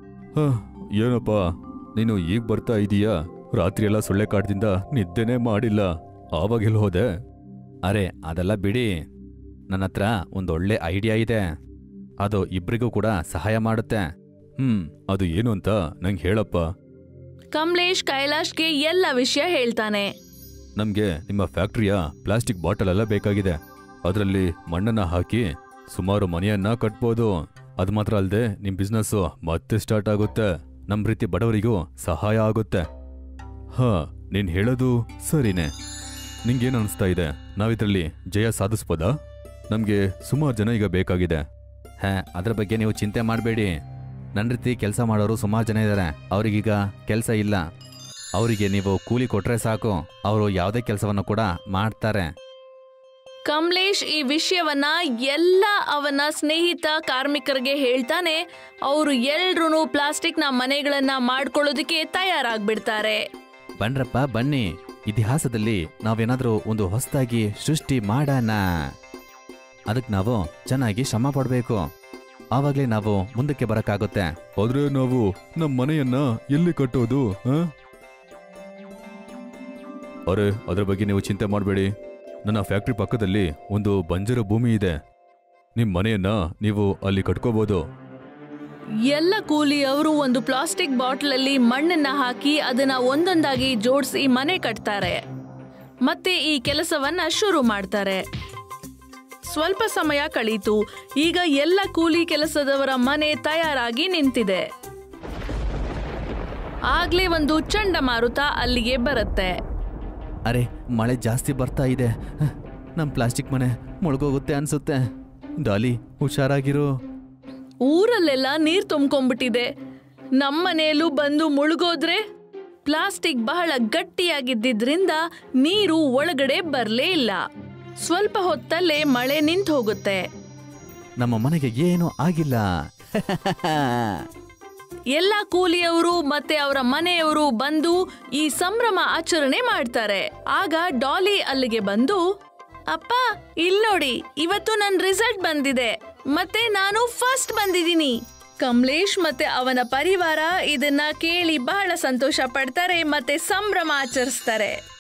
ಏನಪ್ಪ ನೀನು ಈಗ ಬರ್ತಾ ಇದೀಯಾ ರಾತ್ರಿ ಎಲ್ಲ ಸೊಳ್ಳೆ ಕಾಟದಿಂದ ನಿದ್ದೆನೇ ಮಾಡಿಲ್ಲ ಆವಾಗೆಲ್ಲ ಹೋದೆ ಅರೆ ಅದೆಲ್ಲ ಬಿಡಿ ನನ್ನ ಹತ್ರ ಒಂದೊಳ್ಳೆ ಐಡಿಯಾ ಇದೆ ಅದು ಇಬ್ರಿಗೂ ಕೂಡ ಸಹಾಯ ಮಾಡುತ್ತೆ ಹ್ಮ್ ಅದು ಏನು ಅಂತ ನಂಗೆ ಹೇಳಪ್ಪ ಕಮಲೇಶ್ ಕೈಲಾಶ್ಗೆ ಎಲ್ಲ ವಿಷಯ ಹೇಳ್ತಾನೆ ನಮ್ಗೆ ನಿಮ್ಮ ಫ್ಯಾಕ್ಟ್ರಿಯ ಪ್ಲಾಸ್ಟಿಕ್ ಬಾಟಲ್ ಎಲ್ಲ ಬೇಕಾಗಿದೆ ಅದರಲ್ಲಿ ಮಣ್ಣನ್ನ ಹಾಕಿ ಸುಮಾರು ಮನೆಯನ್ನ ಕಟ್ಬೋದು ಅದು ಮಾತ್ರ ಅಲ್ಲದೆ ನಿಮ್ ಬಿಸ್ನೆಸ್ ಮತ್ತೆ ಸ್ಟಾರ್ಟ್ ಆಗುತ್ತೆ ನಮ್ ರೀತಿ ಬಡವರಿಗೂ ಸಹಾಯ ಆಗುತ್ತೆ ಹಾ ನೀನ್ ಹೇಳೋದು ಸರಿನೇ ನಿಂಗೇನ್ ಅನಿಸ್ತಾ ಇದೆ ನಾವಿದ್ರಲ್ಲಿ ಜಯ ಸಾಧಿಸ್ಬೋದಾ ನಮ್ಗೆ ಸುಮಾರು ಜನ ಈಗ ಬೇಕಾಗಿದೆ ಹಾ ಅದ್ರ ಬಗ್ಗೆ ನೀವು ಚಿಂತೆ ಮಾಡಬೇಡಿ ನನ್ನ ರೀತಿ ಕೆಲಸ ಮಾಡೋರು ಸುಮಾರು ಜನ ಇದ್ದಾರೆ ಅವ್ರಿಗೀಗ ಕೆಲಸ ಇಲ್ಲ ಅವರಿಗೆ ನೀವು ಕೂಲಿ ಕೊಟ್ರೆ ಸಾಕು ಅವರು ಯಾವುದೇ ಕೆಲಸವನ್ನು ಕೂಡ ಮಾಡ್ತಾರೆ ಕಮಲೇಶ್ ಈ ವಿಷಯವನ್ನ ಎಲ್ಲ ಅವನ ಸ್ನೇಹಿತ ಕಾರ್ಮಿಕರಿಗೆ ಹೇಳ್ತಾನೆ ಅವರು ಎಲ್ರೂ ಪ್ಲಾಸ್ಟಿಕ್ನ ಮನೆಗಳನ್ನ ಮಾಡ್ಕೊಳ್ಳೋದಕ್ಕೆ ತಯಾರಾಗ್ಬಿಡ್ತಾರೆ ಬನ್ರಪ್ಪ ಬನ್ನಿ ಇತಿಹಾಸದಲ್ಲಿ ನಾವೇನಾದ್ರೂ ಒಂದು ಹೊಸದಾಗಿ ಸೃಷ್ಟಿ ಮಾಡೋಣ ಅದಕ್ಕೆ ನಾವು ಚೆನ್ನಾಗಿ ಶ್ರಮ ಪಡಬೇಕು ಆವಾಗಲೇ ನಾವು ಮುಂದಕ್ಕೆ ಬರಕ್ಕಾಗುತ್ತೆ ಆದ್ರೆ ನಾವು ನಮ್ಮ ಮನೆಯನ್ನ ಎಲ್ಲಿ ಕಟ್ಟೋದು ಅರೆ ಅದ್ರ ಬಗ್ಗೆ ನೀವು ಚಿಂತೆ ಮಾಡಬೇಡಿ ನನ್ನ ಫ್ಯಾಕ್ಟ್ರಿ ಪಕ್ಕದಲ್ಲಿ ಒಂದು ಬಂಜರ ಭೂಮಿ ಇದೆ ನಿಮ್ಮ ಮನೆಯನ್ನ ನೀವು ಅಲ್ಲಿ ಕಟ್ಕೋಬಹುದು ಎಲ್ಲ ಕೂಲಿಯವರು ಒಂದು ಪ್ಲಾಸ್ಟಿಕ್ ಬಾಟಲ್ ಅಲ್ಲಿ ಮಣ್ಣನ್ನ ಹಾಕಿ ಅದನ್ನ ಒಂದೊಂದಾಗಿ ಜೋಡಿಸಿ ಮನೆ ಕಟ್ತಾರೆ ಮತ್ತೆ ಈ ಕೆಲಸವನ್ನ ಶುರು ಮಾಡ್ತಾರೆ ಸ್ವಲ್ಪ ಸಮಯ ಕಳೀತು ಈಗ ಎಲ್ಲ ಕೂಲಿ ಕೆಲಸದವರ ಮನೆ ತಯಾರಾಗಿ ನಿಂತಿದೆ ಆಗ್ಲೇ ಒಂದು ಚಂಡಮಾರುತ ಅಲ್ಲಿಗೆ ಬರುತ್ತೆ ಅರೆ ಮಳೆ ಜಾಸ್ತಿ ಬರ್ತಾ ಇದೆ ನಮ್ಮ ಪ್ಲಾಸ್ಟಿಕ್ ಮನೆ ಮುಳುಗೋಗುತ್ತೆ ಅನ್ಸುತ್ತೆ ಡಾಲಿ ಹುಷಾರಾಗಿರು ಊರಲ್ಲೆಲ್ಲ ನೀರ್ ತುಂಬ್ಕೊಂಡ್ಬಿಟ್ಟಿದೆ ನಮ್ಮನೆಯಲ್ಲೂ ಬಂದು ಮುಳುಗೋದ್ರೆ ಪ್ಲಾಸ್ಟಿಕ್ ಬಹಳ ಗಟ್ಟಿಯಾಗಿದ್ದಿದ್ರಿಂದ ನೀರು ಒಳಗಡೆ ಬರ್ಲೇ ಇಲ್ಲ ಸ್ವಲ್ಪ ಹೊತ್ತಲ್ಲೇ ಮಳೆ ನಿಂತು ಹೋಗುತ್ತೆ ನಮ್ಮ ಮನೆಗೆ ಏನೂ ಆಗಿಲ್ಲ ಎಲ್ಲ ಕೂಲಿಯವರು ಮತ್ತೆ ಅವರ ಮನೆಯವರು ಬಂದು ಈ ಸಂಭ್ರಮ ಆಚರಣೆ ಮಾಡ್ತಾರೆ ಆಗ ಡಾಲಿ ಅಲ್ಲಿಗೆ ಬಂದು ಅಪ್ಪ ಇಲ್ ನೋಡಿ ಇವತ್ತು ನನ್ ರಿಸಲ್ಟ್ ಬಂದಿದೆ ಮತ್ತೆ ನಾನು ಫಸ್ಟ್ ಬಂದಿದ್ದೀನಿ ಕಮಲೇಶ್ ಮತ್ತೆ ಅವನ ಪರಿವಾರ ಇದನ್ನ ಕೇಳಿ ಬಹಳ ಸಂತೋಷ ಪಡ್ತಾರೆ ಮತ್ತೆ ಸಂಭ್ರಮ ಆಚರಿಸ್ತಾರೆ